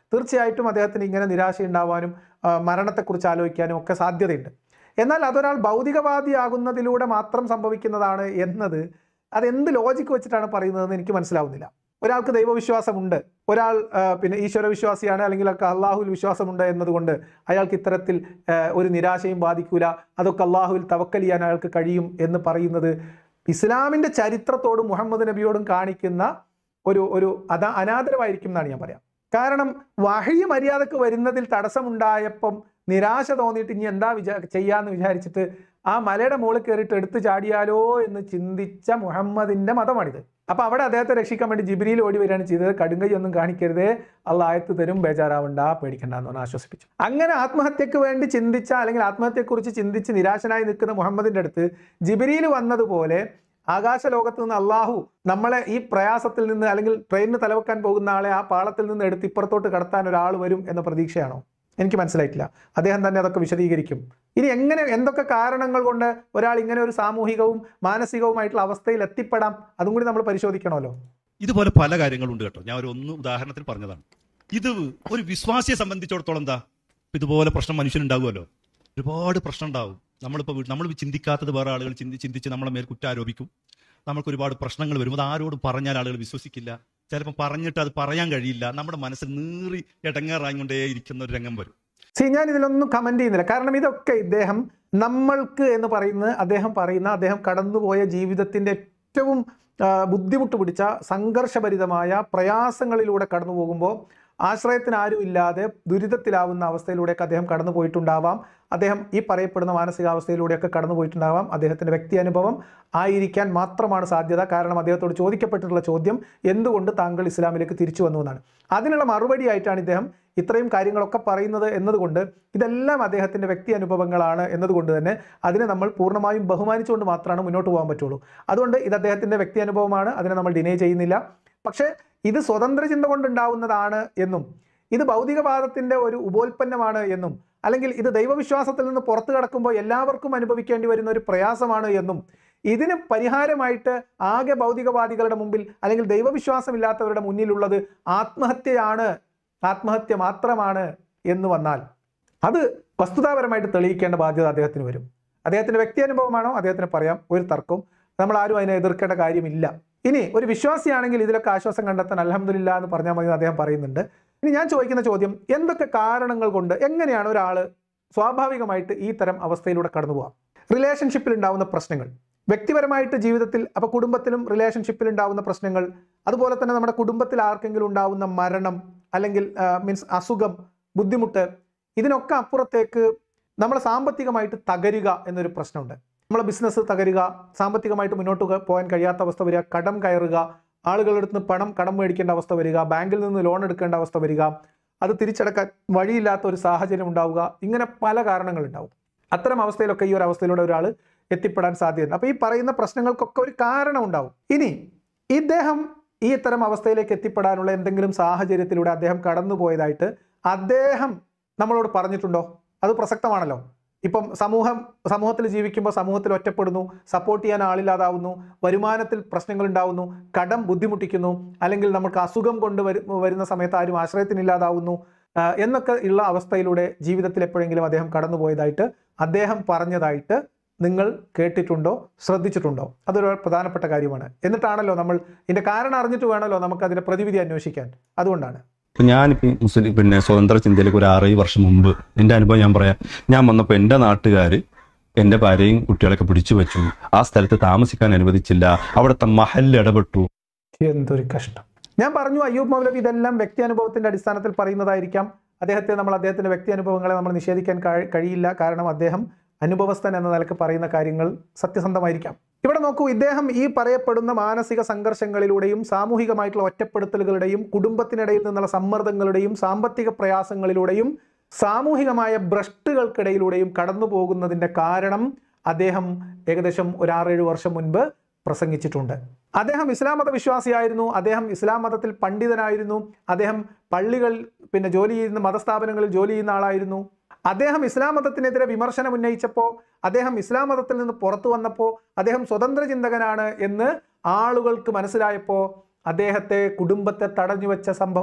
തീർച്ചയായിട്ടും അദ്ദേഹത്തിന് ഇങ്ങനെ നിരാശയുണ്ടാവാനും ആ, മരണത്തെക്കുറിച്ച് ആലോചിക്കാനും ഒക്കെ സാധ്യതയുണ്ട് എന്നാൽ അതൊരാൾ ഭൗതികവാദിയാകുന്നതിലൂടെ മാത്രം സംഭവിക്കുന്നതാണ് എന്നത് അത് എന്ത് ലോജിക്ക് വെച്ചിട്ടാണ് പറയുന്നതെന്ന് എനിക്ക് മനസ്സിലാവുന്നില്ല ഒരാൾക്ക് ദൈവവിശ്വാസമുണ്ട് ഒരാൾ ആ, പിന്നെ ഈശ്വര വിശ്വാസിയാണ് അല്ലെങ്കിൽ ഒക്കെ അള്ളാഹുവിൽ വിശ്വാസമുണ്ട് എന്നതുകൊണ്ട് അയാൾക്ക് ഇത്തരത്തിൽ ആ, ഒരു നിരാശയും ബാധിക്കൂല അതൊക്കെ അള്ളാഹുവിൽ തവക്കൽ ചെയ്യാൻ അയാൾക്ക് കഴിയും എന്ന് പറയുന്നത് ഇസ്ലാമിന്റെ ചരിത്രത്തോടും മുഹമ്മദ് നബിയോടും കാണിക്കുന്ന ഒരു ഒരു അത അനാദരവായിരിക്കും എന്നാണ് ഞാൻ പറയാം കാരണം വഹി മര്യാദക്ക് വരുന്നതിൽ തടസ്സമുണ്ടായപ്പം നിരാശ തോന്നിയിട്ട് ഇനി എന്താ വിചാ ചെയ്യാന്ന് വിചാരിച്ചിട്ട് ആ മലയുടെ മുകളിൽ കയറിയിട്ട് എടുത്തു ചാടിയാലോ എന്ന് ചിന്തിച്ച മുഹമ്മദിന്റെ മതമാണിത് അപ്പൊ അവിടെ അദ്ദേഹത്തെ രക്ഷിക്കാൻ വേണ്ടി ജിബിരിയിൽ ഓടി വരികയാണ് ചെയ്തത് കടുങ്കൈ ഒന്നും കാണിക്കരുതേ അള്ള ആയത്ത് തരും ബേജാറാവണ്ട പേടിക്കണ്ട എന്ന് പറഞ്ഞ് ആശ്വസിപ്പിച്ചു അങ്ങനെ ആത്മഹത്യക്ക് വേണ്ടി ചിന്തിച്ച അല്ലെങ്കിൽ ആത്മഹത്യയെക്കുറിച്ച് ചിന്തിച്ച് നിരാശനായി നിൽക്കുന്ന മുഹമ്മദിന്റെ അടുത്ത് ജിബിരിയിൽ വന്നതുപോലെ ആകാശ ലോകത്ത് നിന്ന് അള്ളാഹു നമ്മളെ ഈ പ്രയാസത്തിൽ നിന്ന് അല്ലെങ്കിൽ ട്രെയിനിന് തലവെക്കാൻ പോകുന്ന ആളെ ആ പാളത്തിൽ നിന്ന് എടുത്ത് ഇപ്പുറത്തോട്ട് കടത്താൻ ഒരാൾ വരും എന്ന പ്രതീക്ഷയാണോ എനിക്ക് മനസ്സിലായിട്ടില്ല അദ്ദേഹം തന്നെ അതൊക്കെ വിശദീകരിക്കും ഇനി എങ്ങനെ എന്തൊക്കെ കാരണങ്ങൾ കൊണ്ട് ഒരാൾ ഇങ്ങനെ ഒരു സാമൂഹികവും മാനസികവുമായിട്ടുള്ള അവസ്ഥയിൽ എത്തിപ്പെടാം അതും കൂടി നമ്മൾ പരിശോധിക്കണമല്ലോ ഇതുപോലെ പല കാര്യങ്ങളുണ്ട് കേട്ടോ ഞാൻ ഒരു ഒന്ന് ഉദാഹരണത്തിൽ പറഞ്ഞതാണ് ഇത് ഒരു വിശ്വാസിയെ സംബന്ധിച്ചിടത്തോളം എന്താ ഇതുപോലെ പ്രശ്നം മനുഷ്യനുണ്ടാവുമല്ലോ ഒരുപാട് പ്രശ്നം ഉണ്ടാവും നമ്മളിപ്പോൾ വീ- നമ്മൾ ചിന്തിക്കാത്തത് വേറെ ആളുകൾ ചിന്തി ചിന്തിച്ച് നമ്മളെ മേൽ കുറ്റാരോപിക്കും നമുക്ക് ഒരുപാട് പ്രശ്നങ്ങൾ വരും അത് ആരോട് പറഞ്ഞാൽ ആളുകൾ വിശ്വസിക്കില്ല ചിലപ്പോൾ പറഞ്ഞിട്ട് അത് പറയാൻ കഴിയില്ല നമ്മുടെ മനസ്സിൽ നീറി ഇടങ്ങേറായിക്കൊണ്ടേ ഇരിക്കുന്ന ഒരു രംഗം വരും സി ഞാൻ ഇതിലൊന്നും കമന്റ് ചെയ്യുന്നില്ല കാരണം ഇതൊക്കെ ഇദ്ദേഹം നമ്മൾക്ക് എന്ന് പറയുന്നത് അദ്ദേഹം പറയുന്ന അദ്ദേഹം കടന്നുപോയ ജീവിതത്തിന്റെ ഏറ്റവും ആ, ബുദ്ധിമുട്ട് പിടിച്ച സംഘർഷഭരിതമായ പ്രയാസങ്ങളിലൂടെ കടന്നു പോകുമ്പോൾ ആശ്രയത്തിന് ആരും ഇല്ലാതെ ദുരിതത്തിലാവുന്ന അവസ്ഥയിലൂടെയൊക്കെ അദ്ദേഹം കടന്നു പോയിട്ടുണ്ടാവാം അദ്ദേഹം ഈ പറയപ്പെടുന്ന മാനസികാവസ്ഥയിലൂടെയൊക്കെ കടന്നു പോയിട്ടുണ്ടാവാം അദ്ദേഹത്തിന്റെ വ്യക്തി അനുഭവം ആയിരിക്കാൻ മാത്രമാണ് സാധ്യത കാരണം അദ്ദേഹത്തോട് ചോദിക്കപ്പെട്ടിട്ടുള്ള ചോദ്യം എന്തുകൊണ്ട് താങ്കൾ ഇസ്ലാമിലേക്ക് തിരിച്ചു വന്നു എന്നാണ് അതിനുള്ള മറുപടിയായിട്ടാണ് ഇദ്ദേഹം ഇത്രയും കാര്യങ്ങളൊക്കെ പറയുന്നത് എന്നതുകൊണ്ട് ഇതെല്ലാം അദ്ദേഹത്തിന്റെ വ്യക്തി അനുഭവങ്ങളാണ് എന്നതുകൊണ്ട് തന്നെ അതിനെ നമ്മൾ പൂർണ്ണമായും ബഹുമാനിച്ചുകൊണ്ട് മാത്രമാണ് മുന്നോട്ട് പോകാൻ പറ്റുള്ളൂ അതുകൊണ്ട് ഇത് അദ്ദേഹത്തിന്റെ വ്യക്തി അനുഭവമാണ് അതിനെ നമ്മൾ ഡിനേ ചെയ്യുന്നില്ല പക്ഷേ ഇത് സ്വതന്ത്ര ചിന്ത കൊണ്ടുണ്ടാവുന്നതാണ് എന്നും ഇത് ഭൗതികവാദത്തിന്റെ ഒരു ഉപോൽപ്പന്നമാണ് എന്നും അല്ലെങ്കിൽ ഇത് ദൈവവിശ്വാസത്തിൽ നിന്ന് പുറത്തു കടക്കുമ്പോൾ എല്ലാവർക്കും അനുഭവിക്കേണ്ടി വരുന്ന ഒരു പ്രയാസമാണ് എന്നും ഇതിന് പരിഹാരമായിട്ട് ആകെ ഭൗതികവാദികളുടെ മുമ്പിൽ അല്ലെങ്കിൽ ദൈവവിശ്വാസമില്ലാത്തവരുടെ മുന്നിലുള്ളത് ആത്മഹത്യയാണ് ആത്മഹത്യ മാത്രമാണ് എന്ന് വന്നാൽ അത് വസ്തുതാപരമായിട്ട് തെളിയിക്കേണ്ട ബാധ്യത അദ്ദേഹത്തിന് വരും അദ്ദേഹത്തിന്റെ വ്യക്തി അനുഭവമാണോ അദ്ദേഹത്തിന് പറയാം ഒരു തർക്കവും നമ്മൾ ആരും അതിനെ എതിർക്കേണ്ട കാര്യമില്ല ഇനി ഒരു വിശ്വാസിയാണെങ്കിൽ ഇതിലൊക്കെ ആശ്വാസം കണ്ടെത്താൻ അലഹമില്ല എന്ന് പറഞ്ഞാൽ മതി എന്ന് അദ്ദേഹം പറയുന്നുണ്ട് ഇനി ഞാൻ ചോദിക്കുന്ന ചോദ്യം എന്തൊക്കെ കാരണങ്ങൾ കൊണ്ട് എങ്ങനെയാണ് ഒരാൾ സ്വാഭാവികമായിട്ട് ഈ തരം അവസ്ഥയിലൂടെ കടന്നു പോകാം റിലേഷൻഷിപ്പിൽ ഉണ്ടാവുന്ന പ്രശ്നങ്ങൾ വ്യക്തിപരമായിട്ട് ജീവിതത്തിൽ അപ്പോൾ കുടുംബത്തിലും റിലേഷൻഷിപ്പിൽ ഉണ്ടാവുന്ന പ്രശ്നങ്ങൾ അതുപോലെ തന്നെ നമ്മുടെ കുടുംബത്തിൽ ആർക്കെങ്കിലും ഉണ്ടാവുന്ന മരണം അല്ലെങ്കിൽ മീൻസ് അസുഖം ബുദ്ധിമുട്ട് ഇതിനൊക്കെ അപ്പുറത്തേക്ക് നമ്മൾ സാമ്പത്തികമായിട്ട് തകരുക എന്നൊരു പ്രശ്നമുണ്ട് നമ്മളെ ബിസിനസ് തകരുക സാമ്പത്തികമായിട്ട് മുന്നോട്ട് ക- പോകാൻ കഴിയാത്ത അവസ്ഥ വരിക കടം കയറുക ആളുകളുടെ അടുത്ത് നിന്ന് പണം കടം മേടിക്കേണ്ട അവസ്ഥ വരിക ബാങ്കിൽ നിന്ന് ലോൺ എടുക്കേണ്ട അവസ്ഥ വരിക അത് തിരിച്ചടക്കാൻ വഴിയില്ലാത്ത ഒരു സാഹചര്യം ഉണ്ടാവുക ഇങ്ങനെ പല കാരണങ്ങളുണ്ടാവും അത്തരം അവസ്ഥയിലൊക്കെ ഈ ഒരു അവസ്ഥയിലൂടെ ഒരാൾ എത്തിപ്പെടാൻ സാധ്യതയുണ്ട് അപ്പോൾ ഈ പറയുന്ന പ്രശ്നങ്ങൾക്കൊക്കെ ഒരു കാരണം ഉണ്ടാവും ഇനി ഇദ്ദേഹം ഈ ഇത്തരം അവസ്ഥയിലേക്ക് എത്തിപ്പെടാനുള്ള എന്തെങ്കിലും സാഹചര്യത്തിലൂടെ അദ്ദേഹം കടന്നുപോയതായിട്ട് അദ്ദേഹം നമ്മളോട് പറഞ്ഞിട്ടുണ്ടോ അത് പ്രസക്തമാണല്ലോ ഇപ്പം സമൂഹം സമൂഹത്തിൽ ജീവിക്കുമ്പോൾ സമൂഹത്തിൽ ഒറ്റപ്പെടുന്നു സപ്പോർട്ട് ചെയ്യാൻ ആളില്ലാതാവുന്നു വരുമാനത്തിൽ പ്രശ്നങ്ങൾ ഉണ്ടാവുന്നു കടം ബുദ്ധിമുട്ടിക്കുന്നു അല്ലെങ്കിൽ നമുക്ക് അസുഖം കൊണ്ട് വരു വരുന്ന സമയത്ത് ആരും ആശ്രയത്തിനില്ലാതാവുന്നു ആ, എന്നൊക്കെ ഉള്ള അവസ്ഥയിലൂടെ ജീവിതത്തിൽ എപ്പോഴെങ്കിലും അദ്ദേഹം കടന്നുപോയതായിട്ട് അദ്ദേഹം പറഞ്ഞതായിട്ട് നിങ്ങൾ കേട്ടിട്ടുണ്ടോ ശ്രദ്ധിച്ചിട്ടുണ്ടോ അതൊരു പ്രധാനപ്പെട്ട കാര്യമാണ് എന്നിട്ടാണല്ലോ നമ്മൾ ഇതിന്റെ കാരണം അറിഞ്ഞിട്ട് വേണമല്ലോ നമുക്ക് അതിന്റെ പ്രതിവിധി അന്വേഷിക്കാൻ അതുകൊണ്ടാണ് ഇപ്പൊ ഞാനിപ്പോ മുസ്ലിം പിന്നെ സ്വതന്ത്ര ചിന്തയിലേക്ക് ഒരു ആറേഴ് വർഷം മുമ്പ് എന്റെ അനുഭവം ഞാൻ പറയാം ഞാൻ വന്നപ്പോൾ എന്റെ നാട്ടുകാര് എന്റെ ഭാര്യയും കുട്ടികളൊക്കെ പിടിച്ചു വെച്ചു ആ സ്ഥലത്ത് താമസിക്കാൻ അനുവദിച്ചില്ല അവിടുത്തെ മഹൽ ഇടപെട്ടു എന്തൊരു കഷ്ടം ഞാൻ പറഞ്ഞു അയ്യൂബ് മൗലവി ഇതെല്ലാം വ്യക്തി അനുഭവത്തിന്റെ അടിസ്ഥാനത്തിൽ പറയുന്നതായിരിക്കാം അദ്ദേഹത്തെ നമ്മൾ അദ്ദേഹത്തിന്റെ വ്യക്തി അനുഭവങ്ങളെ നമ്മൾ നിഷേധിക്കാൻ കഴി- കഴിയില്ല കാരണം അദ്ദേഹം അനുഭവസ്ഥൻ എന്ന നിലക്ക് പറയുന്ന കാര്യങ്ങൾ സത്യസന്ധമായിരിക്കാം ഇവിടെ നോക്കൂ ഇദ്ദേഹം ഈ പറയപ്പെടുന്ന മാനസിക സംഘർഷങ്ങളിലൂടെയും സാമൂഹികമായിട്ടുള്ള ഒറ്റപ്പെടുത്തലുകളുടെയും കുടുംബത്തിനിടയിൽ നിന്നുള്ള സമ്മർദ്ദങ്ങളുടെയും സാമ്പത്തിക പ്രയാസങ്ങളിലൂടെയും സാമൂഹികമായ ഭ്രഷ്ടുകൾക്കിടയിലൂടെയും കടന്നു പോകുന്നതിന്റെ കാരണം അദ്ദേഹം ഏകദേശം ഒരു ആറേഴ് വർഷം മുൻപ് പ്രസംഗിച്ചിട്ടുണ്ട് അദ്ദേഹം ഇസ്ലാം മത വിശ്വാസിയായിരുന്നു അദ്ദേഹം ഇസ്ലാം മതത്തിൽ പണ്ഡിതനായിരുന്നു അദ്ദേഹം പള്ളികൾ പിന്നെ ജോലി ചെയ്യുന്ന മതസ്ഥാപനങ്ങളിൽ ജോലി ചെയ്യുന്ന ആളായിരുന്നു അദ്ദേഹം ഇസ്ലാം മതത്തിനെതിരെ വിമർശനം ഉന്നയിച്ചപ്പോൾ അദ്ദേഹം ഇസ്ലാം മതത്തിൽ നിന്ന് പുറത്തു വന്നപ്പോൾ അദ്ദേഹം സ്വതന്ത്ര ചിന്തകനാണ് എന്ന് ആളുകൾക്ക് മനസ്സിലായപ്പോൾ അദ്ദേഹത്തെ കുടുംബത്തെ തടഞ്ഞു വെച്ച സംഭവം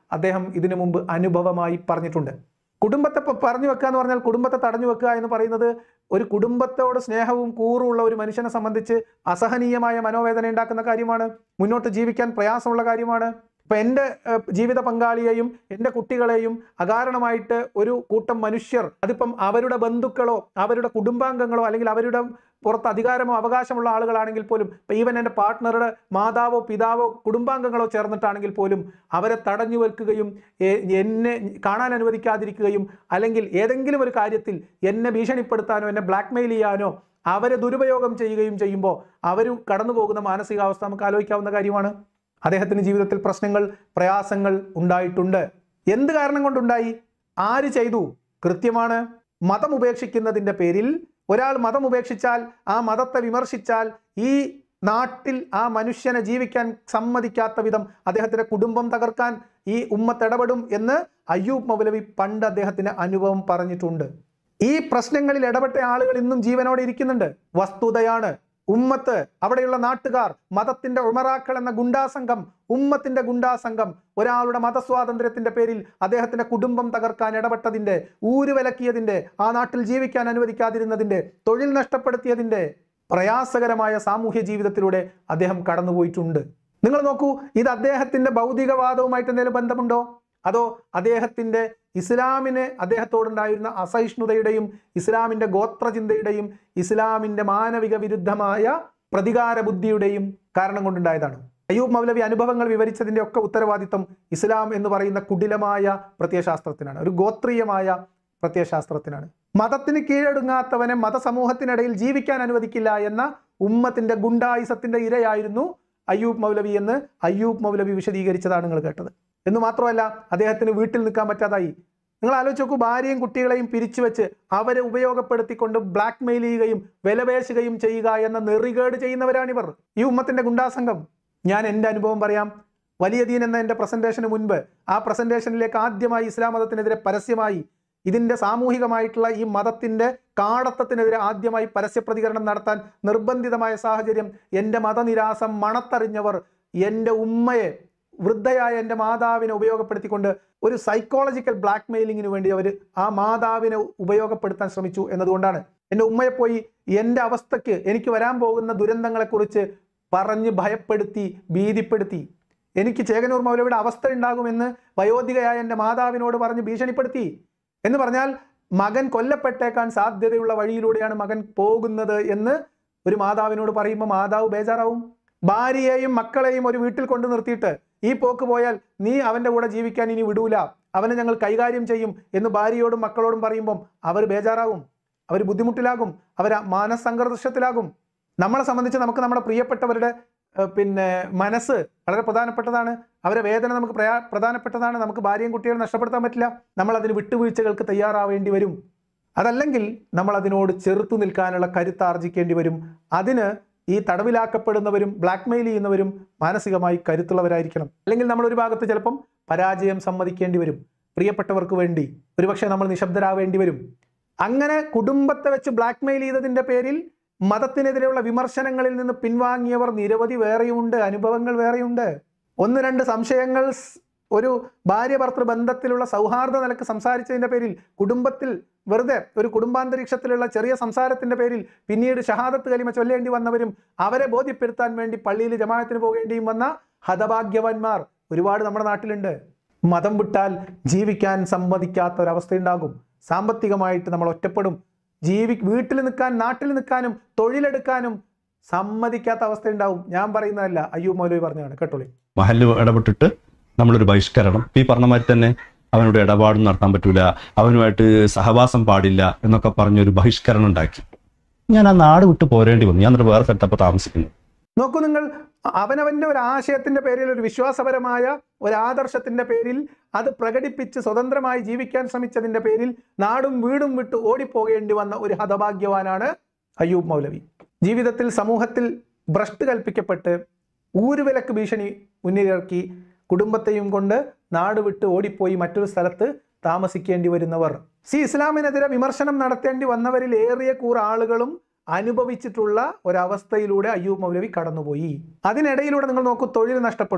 അദ്ദേഹം ഇതിനു മുമ്പ് അനുഭവമായി പറഞ്ഞിട്ടുണ്ട് കുടുംബത്തെ പ- പറഞ്ഞു വെക്കുക എന്ന് പറഞ്ഞാൽ കുടുംബത്തെ തടഞ്ഞു വെക്കുക എന്ന് പറയുന്നത് ഒരു കുടുംബത്തോട് സ്നേഹവും കൂറുള്ള ഒരു മനുഷ്യനെ സംബന്ധിച്ച് അസഹനീയമായ മനോവേദന ഉണ്ടാക്കുന്ന കാര്യമാണ് മുന്നോട്ട് ജീവിക്കാൻ പ്രയാസമുള്ള കാര്യമാണ് ഇപ്പൊ എൻ്റെ ഏഹ്, ജീവിത പങ്കാളിയെയും എൻ്റെ കുട്ടികളെയും അകാരണമായിട്ട് ഒരു കൂട്ടം മനുഷ്യർ അതിപ്പം അവരുടെ ബന്ധുക്കളോ അവരുടെ കുടുംബാംഗങ്ങളോ അല്ലെങ്കിൽ അവരുടെ പുറത്ത് അധികാരമോ അവകാശമുള്ള ആളുകളാണെങ്കിൽ പോലും ഇപ്പൊ ഈവൻ എൻ്റെ പാർട്ട്ണറുടെ മാതാവോ പിതാവോ കുടുംബാംഗങ്ങളോ ചേർന്നിട്ടാണെങ്കിൽ പോലും അവരെ തടഞ്ഞു വെക്കുകയും എ- എന്നെ കാണാൻ അനുവദിക്കാതിരിക്കുകയും അല്ലെങ്കിൽ ഏതെങ്കിലും ഒരു കാര്യത്തിൽ എന്നെ ഭീഷണിപ്പെടുത്താനോ എന്നെ ബ്ലാക്ക്മെയിൽ ചെയ്യാനോ അവരെ ദുരുപയോഗം ചെയ്യുകയും ചെയ്യുമ്പോൾ അവർ കടന്നു പോകുന്ന മാനസികാവസ്ഥ നമുക്ക് ആലോചിക്കാവുന്ന കാര്യമാണ് അദ്ദേഹത്തിന് ജീവിതത്തിൽ പ്രശ്നങ്ങൾ പ്രയാസങ്ങൾ ഉണ്ടായിട്ടുണ്ട് എന്ത് കാരണം കൊണ്ടുണ്ടായി ആര് ചെയ്തു കൃത്യമാണ് മതം ഉപേക്ഷിക്കുന്നതിൻ്റെ പേരിൽ ഒരാൾ മതം ഉപേക്ഷിച്ചാൽ ആ മതത്തെ വിമർശിച്ചാൽ ഈ നാട്ടിൽ ആ മനുഷ്യനെ ജീവിക്കാൻ സമ്മതിക്കാത്ത വിധം അദ്ദേഹത്തിന്റെ കുടുംബം തകർക്കാൻ ഈ ഉമ്മത്ത് ഇടപെടും എന്ന് അയ്യൂബ് മൗലവി പണ്ട് അദ്ദേഹത്തിന് അനുഭവം പറഞ്ഞിട്ടുണ്ട് ഈ പ്രശ്നങ്ങളിൽ ഇടപെട്ട ആളുകൾ ഇന്നും ജീവനോടെ ഇരിക്കുന്നുണ്ട് വസ്തുതയാണ് ഉമ്മത്ത് അവിടെയുള്ള നാട്ടുകാർ മതത്തിന്റെ ഉമറാക്കൾ എന്ന ഗുണ്ടാസംഘം ഉമ്മത്തിന്റെ ഗുണ്ടാസംഘം ഒരാളുടെ മതസ്വാതന്ത്ര്യത്തിന്റെ പേരിൽ അദ്ദേഹത്തിന്റെ കുടുംബം തകർക്കാൻ ഇടപെട്ടതിന്റെ ഊരുവിലക്കിയതിന്റെ ആ നാട്ടിൽ ജീവിക്കാൻ അനുവദിക്കാതിരുന്നതിന്റെ തൊഴിൽ നഷ്ടപ്പെടുത്തിയതിന്റെ പ്രയാസകരമായ സാമൂഹ്യ ജീവിതത്തിലൂടെ അദ്ദേഹം കടന്നുപോയിട്ടുണ്ട് നിങ്ങൾ നോക്കൂ ഇത് അദ്ദേഹത്തിന്റെ ഭൗതികവാദവുമായിട്ട് എന്തെങ്കിലും ബന്ധമുണ്ടോ അതോ അദ്ദേഹത്തിന്റെ ഇസ്ലാമിന് അദ്ദേഹത്തോടുണ്ടായിരുന്ന അസഹിഷ്ണുതയുടെയും ഇസ്ലാമിന്റെ ഗോത്രചിന്തയുടെയും ഇസ്ലാമിന്റെ മാനവിക വിരുദ്ധമായ പ്രതികാര ബുദ്ധിയുടെയും കാരണം കൊണ്ടുണ്ടായതാണ് അയ്യൂബ് മൗലവി അനുഭവങ്ങൾ വിവരിച്ചതിന്റെ ഒക്കെ ഉത്തരവാദിത്വം ഇസ്ലാം എന്ന് പറയുന്ന കുടിലമായ പ്രത്യയശാസ്ത്രത്തിനാണ് ഒരു ഗോത്രീയമായ പ്രത്യയശാസ്ത്രത്തിനാണ് മതത്തിന് കീഴടങ്ങാത്തവനെ മതസമൂഹത്തിനിടയിൽ ജീവിക്കാൻ അനുവദിക്കില്ല എന്ന ഉമ്മത്തിന്റെ ഗുണ്ടായുസത്തിന്റെ ഇരയായിരുന്നു അയ്യൂബ് മൗലവി എന്ന് അയ്യൂബ് മൗലവി വിശദീകരിച്ചതാണ് നിങ്ങൾ കേട്ടത് എന്ന് മാത്രമല്ല അദ്ദേഹത്തിന് വീട്ടിൽ നിൽക്കാൻ പറ്റാതായി നിങ്ങൾ ആലോചിച്ച് നോക്കൂ ഭാര്യയും കുട്ടികളെയും പിരിച്ചു വെച്ച് അവരെ ഉപയോഗപ്പെടുത്തിക്കൊണ്ട് ബ്ലാക്ക് മെയിൽ ചെയ്യുകയും വിലപേശുകയും ചെയ്യുക എന്ന നെറികേട് ചെയ്യുന്നവരാണിവർ ഈ ഉമ്മത്തിന്റെ ഗുണ്ടാസംഘം ഞാൻ എൻ്റെ അനുഭവം പറയാം വലിയ ദീൻ എന്ന എൻ്റെ പ്രസന്റേഷന് മുൻപ് ആ പ്രസന്റേഷനിലേക്ക് ആദ്യമായി ഇസ്ലാം മതത്തിനെതിരെ പരസ്യമായി ഇതിന്റെ സാമൂഹികമായിട്ടുള്ള ഈ മതത്തിന്റെ കാടത്തത്തിനെതിരെ ആദ്യമായി പരസ്യ പ്രതികരണം നടത്താൻ നിർബന്ധിതമായ സാഹചര്യം എൻ്റെ മതനിരാസം മണത്തറിഞ്ഞവർ എൻ്റെ ഉമ്മയെ വൃദ്ധയായ എൻ്റെ മാതാവിനെ ഉപയോഗപ്പെടുത്തിക്കൊണ്ട് ഒരു സൈക്കോളജിക്കൽ ബ്ലാക്ക് മെയിലിങ്ങിന് വേണ്ടി അവർ ആ മാതാവിനെ ഉപയോഗപ്പെടുത്താൻ ശ്രമിച്ചു എന്നതുകൊണ്ടാണ് എൻ്റെ ഉമ്മയെ പോയി എൻ്റെ അവസ്ഥയ്ക്ക് എനിക്ക് വരാൻ പോകുന്ന ദുരന്തങ്ങളെക്കുറിച്ച് പറഞ്ഞ് ഭയപ്പെടുത്തി ഭീതിപ്പെടുത്തി എനിക്ക് ചേകനൂർ മൗലവിയുടെ അവസ്ഥ ഉണ്ടാകുമെന്ന് വയോധികയായ എൻ്റെ മാതാവിനോട് പറഞ്ഞ് ഭീഷണിപ്പെടുത്തി എന്ന് പറഞ്ഞാൽ മകൻ കൊല്ലപ്പെട്ടേക്കാൻ സാധ്യതയുള്ള വഴിയിലൂടെയാണ് മകൻ പോകുന്നത് എന്ന് ഒരു മാതാവിനോട് പറയുമ്പോൾ മാതാവ് ബേജാറാവും ഭാര്യയെയും മക്കളെയും ഒരു വീട്ടിൽ കൊണ്ടു നിർത്തിയിട്ട് ഈ പോക്ക് പോയാൽ നീ അവന്റെ കൂടെ ജീവിക്കാൻ ഇനി വിടൂല അവനെ ഞങ്ങൾ കൈകാര്യം ചെയ്യും എന്ന് ഭാര്യയോടും മക്കളോടും പറയുമ്പം അവർ ബേജാറാകും അവർ ബുദ്ധിമുട്ടിലാകും അവർ മാനസംഘർഷത്തിലാകും നമ്മളെ സംബന്ധിച്ച് നമുക്ക് നമ്മുടെ പ്രിയപ്പെട്ടവരുടെ ഏഹ്, പിന്നെ മനസ്സ് വളരെ പ്രധാനപ്പെട്ടതാണ് അവരെ വേദന നമുക്ക് പ്രയാ പ്രധാനപ്പെട്ടതാണ് നമുക്ക് ഭാര്യയും കുട്ടികളും നഷ്ടപ്പെടുത്താൻ പറ്റില്ല നമ്മൾ അതിന് വിട്ടുവീഴ്ചകൾക്ക് തയ്യാറാവേണ്ടി വരും അതല്ലെങ്കിൽ നമ്മൾ അതിനോട് ചെറുത്തു നിൽക്കാനുള്ള കരുത്ത് ആർജിക്കേണ്ടി വരും അതിന് ഈ തടവിലാക്കപ്പെടുന്നവരും ബ്ലാക്ക്മെയിൽ ചെയ്യുന്നവരും മാനസികമായി കരുത്തുള്ളവരായിരിക്കണം അല്ലെങ്കിൽ നമ്മൾ ഒരു ഭാഗത്ത് ചിലപ്പം പരാജയം സമ്മതിക്കേണ്ടി വരും പ്രിയപ്പെട്ടവർക്ക് വേണ്ടി ഒരുപക്ഷെ നമ്മൾ നിശബ്ദരാവേണ്ടി വരും അങ്ങനെ കുടുംബത്തെ വെച്ച് ബ്ലാക്ക്മെയിൽ ചെയ്തതിന്റെ പേരിൽ മതത്തിനെതിരെയുള്ള വിമർശനങ്ങളിൽ നിന്ന് പിൻവാങ്ങിയവർ നിരവധി വേറെയുണ്ട് അനുഭവങ്ങൾ വേറെയുണ്ട് ഒന്ന് രണ്ട് സംശയങ്ങൾ സ് ഒരു ഭാര്യ ഭർത്തൃ ബന്ധത്തിലുള്ള സൗഹാർദ്ദ നിലക്ക് സംസാരിച്ചതിന്റെ പേരിൽ കുടുംബത്തിൽ വെറുതെ ഒരു കുടുംബാന്തരീക്ഷത്തിലുള്ള ചെറിയ സംസാരത്തിന്റെ പേരിൽ പിന്നീട് ഷഹാദത്ത് കലിമ ചൊല്ലേണ്ടി വന്നവരും അവരെ ബോധ്യപ്പെടുത്താൻ വേണ്ടി പള്ളിയിൽ ജമാഅത്തിന് പോകേണ്ടിയും വന്ന ഹതഭാഗ്യവാന്മാർ ഒരുപാട് നമ്മുടെ നാട്ടിലുണ്ട് മതം വിട്ടാൽ ജീവിക്കാൻ സമ്മതിക്കാത്ത ഒരവസ്ഥയുണ്ടാകും സാമ്പത്തികമായിട്ട് നമ്മൾ ഒറ്റപ്പെടും ജീവി വീട്ടിൽ നിൽക്കാൻ നാട്ടിൽ നിൽക്കാനും തൊഴിലെടുക്കാനും സമ്മതിക്കാത്ത അവസ്ഥയുണ്ടാവും ഞാൻ പറയുന്നതല്ല അയ്യോ മൗലവി പറഞ്ഞതാണ് കേട്ടോളി മഹല് ഇടപെട്ടിട്ട് നമ്മളൊരു ബഹിഷ്കരണം ഇപ്പൊ ഈ പറഞ്ഞ മാതിരി തന്നെ അവനോട് ഇടപാടും നടത്താൻ പറ്റൂല അവനുമായിട്ട് സഹവാസം പാടില്ല എന്നൊക്കെ പറഞ്ഞൊരു ബഹിഷ്കരണം ഉണ്ടാക്കി ഞാൻ ആ നാട് വിട്ട് പോരേണ്ടി വന്നു ഞാൻ എന്നിട്ട് വേറെ സ്ഥലത്തപ്പോൾ താമസിക്കുന്നു നോക്കൂ നിങ്ങൾ അവനവന്റെ ഒരു ആശയത്തിന്റെ പേരിൽ ഒരു വിശ്വാസപരമായ ഒരു ആദർശത്തിന്റെ പേരിൽ അത് പ്രകടിപ്പിച്ച് സ്വതന്ത്രമായി ജീവിക്കാൻ ശ്രമിച്ചതിന്റെ പേരിൽ നാടും വീടും വിട്ട് ഓടിപ്പോകേണ്ടി വന്ന ഒരു ഹതഭാഗ്യവാനാണ് അയ്യൂബ് മൗലവി ജീവിതത്തിൽ സമൂഹത്തിൽ ഭ്രഷ്ട് കൽപ്പിക്കപ്പെട്ട് ഊരുവിലക്ക് ഭീഷണി മുന്നിലിറക്കി കുടുംബത്തെയും കൊണ്ട് നാട് വിട്ട് ഓടിപ്പോയി മറ്റൊരു സ്ഥലത്ത് താമസിക്കേണ്ടി വരുന്നവർ സി ഇസ്ലാമിനെതിരെ വിമർശനം നടത്തേണ്ടി വന്നവരിൽ ഏറിയ കൂർ ആളുകളും അനുഭവിച്ചിട്ടുള്ള ഒരവസ്ഥയിലൂടെ അയ്യൂബ് മൗലവി കടന്നുപോയി അതിനിടയിലൂടെ നിങ്ങൾ നോക്കൂ തൊഴിൽ നഷ്ടപ്പെടുന്നു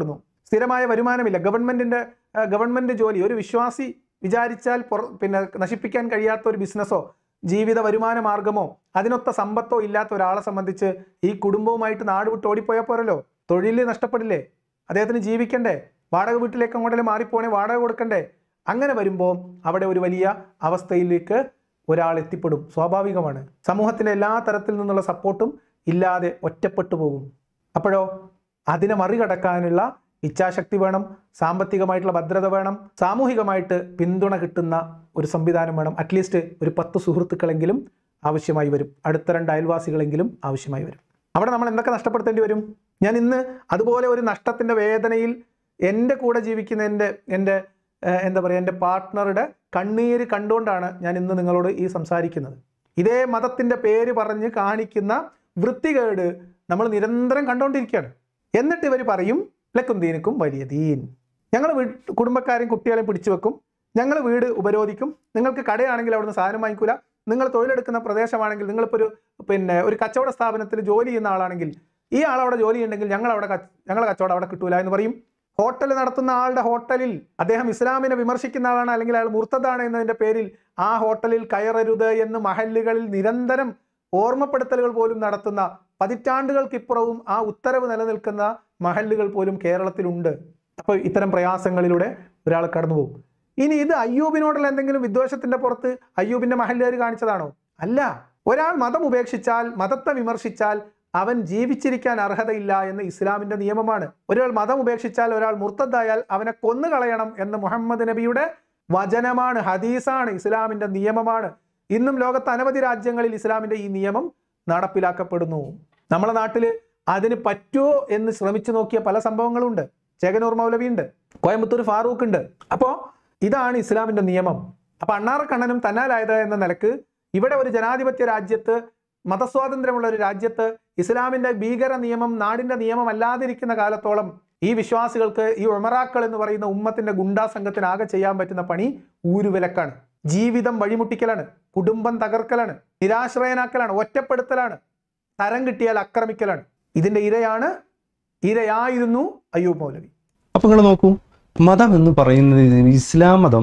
സ്ഥിരമായ വരുമാനമില്ല ഗവൺമെന്റിന്റെ ആ, ഗവൺമെന്റ് ജോലി ഒരു വിശ്വാസി വിചാരിച്ചാൽ പുറ പിന്നെ നശിപ്പിക്കാൻ കഴിയാത്ത ഒരു ബിസിനസ്സോ ജീവിത വരുമാന മാർഗമോ അതിനൊത്ത സമ്പത്തോ ഇല്ലാത്ത ഒരാളെ സംബന്ധിച്ച് ഈ കുടുംബവുമായിട്ട് നാട് വിട്ട് ഓടിപ്പോയാൽ പോരല്ലോ തൊഴിൽ നഷ്ടപ്പെടില്ലേ അദ്ദേഹത്തിന് ജീവിക്കണ്ടേ വാടക വീട്ടിലേക്ക് അങ്ങോട്ടെങ്കിലും മാറിപ്പോണേ വാടക കൊടുക്കണ്ടേ അങ്ങനെ വരുമ്പോൾ അവിടെ ഒരു വലിയ അവസ്ഥയിലേക്ക് ഒരാൾ എത്തിപ്പെടും സ്വാഭാവികമാണ് സമൂഹത്തിന്റെ എല്ലാ തരത്തിൽ നിന്നുള്ള സപ്പോർട്ടും ഇല്ലാതെ ഒറ്റപ്പെട്ടു പോകും അപ്പോഴോ അതിനെ മറികടക്കാനുള്ള ഇച്ഛാശക്തി വേണം സാമ്പത്തികമായിട്ടുള്ള ഭദ്രത വേണം സാമൂഹികമായിട്ട് പിന്തുണ കിട്ടുന്ന ഒരു സംവിധാനം വേണം അറ്റ്ലീസ്റ്റ് ഒരു പത്ത് സുഹൃത്തുക്കളെങ്കിലും ആവശ്യമായി വരും അടുത്ത രണ്ട് അയൽവാസികളെങ്കിലും ആവശ്യമായി വരും അവിടെ നമ്മൾ എന്തൊക്കെ നഷ്ടപ്പെടുത്തേണ്ടി വരും ഞാൻ ഇന്ന് അതുപോലെ ഒരു നഷ്ടത്തിന്റെ വേദനയിൽ എൻ്റെ കൂടെ ജീവിക്കുന്ന എൻ്റെ എൻ്റെ ഏഹ്, എന്താ പറയുക എൻ്റെ പാർട്ട്ണറുടെ കണ്ണീര് കണ്ടുകൊണ്ടാണ് ഞാൻ ഇന്ന് നിങ്ങളോട് ഈ സംസാരിക്കുന്നത് ഇതേ മതത്തിന്റെ പേര് പറഞ്ഞ് കാണിക്കുന്ന വൃത്തികേട് നമ്മൾ നിരന്തരം കണ്ടുകൊണ്ടിരിക്കുകയാണ് എന്നിട്ട് ഇവർ പറയും ലക്കും ദീനിക്കും വലിയ ദീൻ ഞങ്ങൾ വീ കുടുംബക്കാരെയും കുട്ടികളെയും പിടിച്ചു വെക്കും ഞങ്ങൾ വീട് ഉപരോധിക്കും നിങ്ങൾക്ക് കടയാണെങ്കിൽ അവിടുന്ന് സാധനം വാങ്ങിക്കൂല നിങ്ങൾ തൊഴിലെടുക്കുന്ന പ്രദേശമാണെങ്കിൽ നിങ്ങളിപ്പോൾ ഒരു പിന്നെ ഒരു കച്ചവട സ്ഥാപനത്തിൽ ജോലി ചെയ്യുന്ന ആളാണെങ്കിൽ ഈ ആൾ അവിടെ ജോലി ഉണ്ടെങ്കിൽ ഞങ്ങൾ അവിടെ കച്ച- ഞങ്ങളെ കച്ചവടം അവിടെ കിട്ടൂല എന്ന് പറയും ഹോട്ടൽ നടത്തുന്ന ആളുടെ ഹോട്ടലിൽ അദ്ദേഹം ഇസ്ലാമിനെ വിമർശിക്കുന്ന ആളാണ് അല്ലെങ്കിൽ അയാൾ മുർത്തതാണ് എന്നതിന്റെ പേരിൽ ആ ഹോട്ടലിൽ കയറരുത് എന്ന് മഹല്ലുകളിൽ നിരന്തരം ഓർമ്മപ്പെടുത്തലുകൾ പോലും നടത്തുന്ന പതിറ്റാണ്ടുകൾക്കിപ്പുറവും ആ ഉത്തരവ് നിലനിൽക്കുന്ന മഹല്ലുകൾ പോലും കേരളത്തിലുണ്ട് അപ്പോൾ ഇത്തരം പ്രയാസങ്ങളിലൂടെ ഒരാൾ കടന്നുപോകും ഇനി ഇത് അയ്യൂബിനോടുള്ള എന്തെങ്കിലും വിദ്വേഷത്തിന്റെ പുറത്ത് അയ്യൂബിന്റെ മഹല്ലുകാർ കാണിച്ചതാണോ അല്ല ഒരാൾ മതം ഉപേക്ഷിച്ചാൽ മതത്തെ വിമർശിച്ചാൽ അവൻ ജീവിച്ചിരിക്കാൻ അർഹതയില്ല എന്ന് ഇസ്ലാമിന്റെ നിയമമാണ് ഒരാൾ മതം ഉപേക്ഷിച്ചാൽ ഒരാൾ മുർത്തദ്ദായാൽ അവനെ കൊന്നുകളയണം എന്ന് മുഹമ്മദ് നബിയുടെ വചനമാണ് ഹദീസാണ് ഇസ്ലാമിന്റെ നിയമമാണ് ഇന്നും ലോകത്ത് അനവധി രാജ്യങ്ങളിൽ ഇസ്ലാമിന്റെ ഈ നിയമം നടപ്പിലാക്കപ്പെടുന്നു നമ്മളെ നാട്ടിൽ അതിന് പറ്റുമോ എന്ന് ശ്രമിച്ചു നോക്കിയ പല സംഭവങ്ങളുണ്ട് ചേകനൂർ മൗലവി ഉണ്ട് കോയമ്പത്തൂർ ഫാറൂഖ് ഉണ്ട് അപ്പോൾ ഇതാണ് ഇസ്ലാമിന്റെ നിയമം അപ്പൊ അണ്ണാറക്കണ്ണനും തന്നാലായത് എന്ന നിലക്ക് ഇവിടെ ഒരു ജനാധിപത്യ രാജ്യത്ത് മതസ്വാതന്ത്ര്യമുള്ള ഒരു രാജ്യത്ത് ഇസ്ലാമിന്റെ ഭീകര നിയമം നാടിന്റെ നിയമം അല്ലാതിരിക്കുന്ന കാലത്തോളം ഈ വിശ്വാസികൾക്ക് ഈ ഉമറാക്കൾ എന്ന് പറയുന്ന ഉമ്മത്തിന്റെ ഗുണ്ടാ സംഘത്തിന് ആകെ ചെയ്യാൻ പറ്റുന്ന പണി ഊരുവിലക്കാണ് ജീവിതം വഴിമുട്ടിക്കലാണ് കുടുംബം തകർക്കലാണ് നിരാശ്രയനാക്കലാണ് ഒറ്റപ്പെടുത്തലാണ് തരം കിട്ടിയാൽ ആക്രമിക്കലാണ് ഇതിന്റെ ഇരയാണ് ഇരയായിരുന്നു അയ്യൂബ് മൗലവി അപ്പൊ നിങ്ങൾ നോക്കൂ മതം എന്ന് പറയുന്നത് ഇസ്ലാം മതം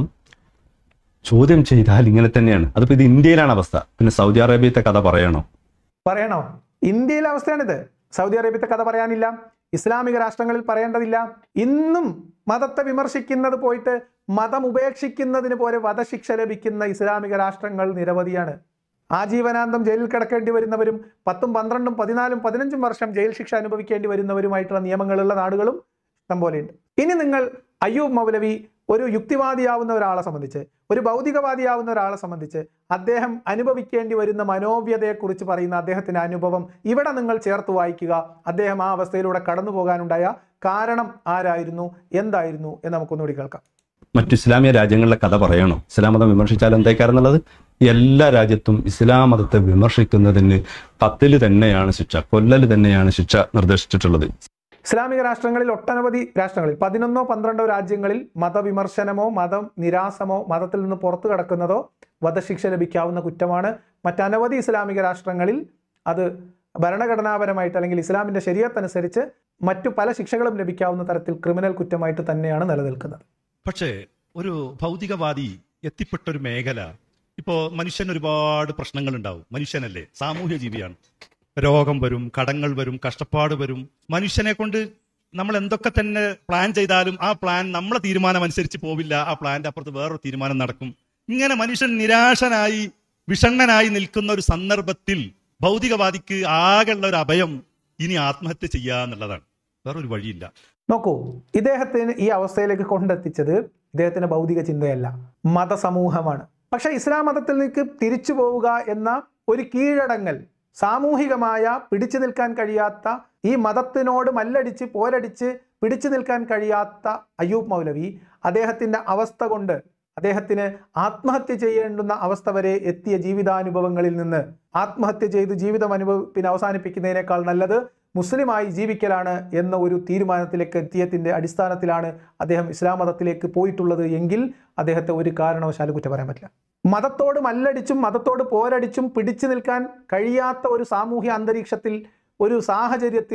ചോദ്യം ചെയ്താൽ ഇങ്ങനെ തന്നെയാണ് അതിപ്പോ ഇത് ഇന്ത്യയിലാണ് അവസ്ഥ പിന്നെ സൗദി അറേബ്യത്തെ കഥ പറയണോ പറയണോ ഇന്ത്യയിലെ അവസ്ഥയാണിത് സൗദി അറേബ്യത്തെ കഥ പറയാനില്ല ഇസ്ലാമിക രാഷ്ട്രങ്ങളിൽ പറയേണ്ടതില്ല ഇന്നും മതത്തെ വിമർശിക്കുന്നത് പോയിട്ട് മതം ഉപേക്ഷിക്കുന്നതിന് പോലെ വധശിക്ഷ ലഭിക്കുന്ന ഇസ്ലാമിക രാഷ്ട്രങ്ങൾ നിരവധിയാണ് ആജീവനാന്തം ജയിലിൽ കിടക്കേണ്ടി വരുന്നവരും പത്തും പന്ത്രണ്ടും പതിനാലും പതിനഞ്ചും വർഷം ജയിൽ ശിക്ഷ അനുഭവിക്കേണ്ടി വരുന്നവരുമായിട്ടുള്ള നിയമങ്ങളുള്ള നാടുകളും ഇഷ്ടം പോലെയുണ്ട് ഇനി നിങ്ങൾ അയ്യൂബ് മൗലവി ഒരു യുക്തിവാദിയാവുന്ന ഒരാളെ സംബന്ധിച്ച് ഒരു ഭൗതികവാദിയാവുന്ന ഒരാളെ സംബന്ധിച്ച് അദ്ദേഹം അനുഭവിക്കേണ്ടി വരുന്ന മനോവ്യതയെക്കുറിച്ച് പറയുന്ന അദ്ദേഹത്തിന്റെ അനുഭവം ഇവിടെ നിങ്ങൾ ചേർത്ത് വായിക്കുക അദ്ദേഹം ആ അവസ്ഥയിലൂടെ കടന്നു പോകാനുണ്ടായ കാരണം ആരായിരുന്നു എന്തായിരുന്നു എന്ന് നമുക്കൊന്നുകൂടി കേൾക്കാം മറ്റു ഇസ്ലാമിക രാജ്യങ്ങളിലെ കഥ പറയണോ ഇസ്ലാം മതം വിമർശിച്ചാൽ എന്തായിക്കാരെന്നുള്ളത് എല്ലാ രാജ്യത്തും ഇസ്ലാം മതത്തെ വിമർശിക്കുന്നതിന് കത്തില് തന്നെയാണ് ശിക്ഷ കൊല്ലല് തന്നെയാണ് ശിക്ഷ നിർദ്ദേശിച്ചിട്ടുള്ളത് ഇസ്ലാമിക രാഷ്ട്രങ്ങളിൽ ഒട്ടനവധി രാഷ്ട്രങ്ങളിൽ പതിനൊന്നോ പന്ത്രണ്ടോ രാജ്യങ്ങളിൽ മതവിമർശനമോ മതം നിരാസമോ മതത്തിൽ നിന്ന് പുറത്തു കടക്കുന്നതോ വധശിക്ഷ ലഭിക്കാവുന്ന കുറ്റമാണ് മറ്റനവധി ഇസ്ലാമിക രാഷ്ട്രങ്ങളിൽ അത് ഭരണഘടനാപരമായിട്ട് അല്ലെങ്കിൽ ഇസ്ലാമിന്റെ ശരീരത്തനുസരിച്ച് മറ്റു പല ശിക്ഷകളും ലഭിക്കാവുന്ന തരത്തിൽ ക്രിമിനൽ കുറ്റമായിട്ട് തന്നെയാണ് നിലനിൽക്കുന്നത് പക്ഷേ ഒരു ഭൗതികവാദി എത്തിപ്പെട്ട ഒരു മേഖല ഇപ്പോ മനുഷ്യന് ഒരുപാട് പ്രശ്നങ്ങൾ ഉണ്ടാവും മനുഷ്യനല്ലേ സാമൂഹ്യ ജീവിയാണ് രോഗം വരും കടങ്ങൾ വരും കഷ്ടപ്പാട് വരും മനുഷ്യനെ കൊണ്ട് നമ്മൾ എന്തൊക്കെ തന്നെ പ്ലാൻ ചെയ്താലും ആ പ്ലാൻ നമ്മളെ തീരുമാനം അനുസരിച്ച് പോവില്ല ആ പ്ലാന്റെ അപ്പുറത്ത് വേറൊരു തീരുമാനം നടക്കും ഇങ്ങനെ മനുഷ്യൻ നിരാശനായി വിഷണ്ണനായി നിൽക്കുന്ന ഒരു സന്ദർഭത്തിൽ ഭൗതികവാദിക്ക് ആകെയുള്ള ഒരു അഭയം ഇനി ആത്മഹത്യ ചെയ്യുക എന്നുള്ളതാണ് വേറൊരു വഴിയില്ല നോക്കൂ ഇദ്ദേഹത്തിന് ഈ അവസ്ഥയിലേക്ക് കൊണ്ടെത്തിച്ചത് ഇദ്ദേഹത്തിന്റെ ഭൗതിക ചിന്തയല്ല മതസമൂഹമാണ് പക്ഷെ ഇസ്ലാം മതത്തിൽ നിൽക്ക് തിരിച്ചു പോവുക എന്ന ഒരു കീഴടങ്ങൽ സാമൂഹികമായ പിടിച്ചു നിൽക്കാൻ കഴിയാത്ത ഈ മതത്തിനോട് മല്ലടിച്ച് പോരടിച്ച് പിടിച്ചു നിൽക്കാൻ കഴിയാത്ത അയ്യൂബ് മൗലവി അദ്ദേഹത്തിന്റെ അവസ്ഥ കൊണ്ട് അദ്ദേഹത്തിന് ആത്മഹത്യ ചെയ്യേണ്ടുന്ന അവസ്ഥ വരെ എത്തിയ ജീവിതാനുഭവങ്ങളിൽ നിന്ന് ആത്മഹത്യ ചെയ്ത് ജീവിതം അനുഭവ പിന്നെ അവസാനിപ്പിക്കുന്നതിനേക്കാൾ നല്ലത് മുസ്ലിമായി ജീവിക്കലാണ് എന്ന ഒരു തീരുമാനത്തിലേക്ക് എത്തിയതിൻ്റെ അടിസ്ഥാനത്തിലാണ് അദ്ദേഹം ഇസ്ലാം മതത്തിലേക്ക് പോയിട്ടുള്ളത് എങ്കിൽ അദ്ദേഹത്തെ ഒരു കാരണവശാലും കുറ്റം പറയാൻ പറ്റില്ല മതത്തോട് മല്ലടിച്ചും മതത്തോട് പോരടിച്ചും പിടിച്ചു നിൽക്കാൻ കഴിയാത്ത ഒരു സാമൂഹ്യ അന്തരീക്ഷത്തിൽ ഒരു സാഹചര്യത്തിൽ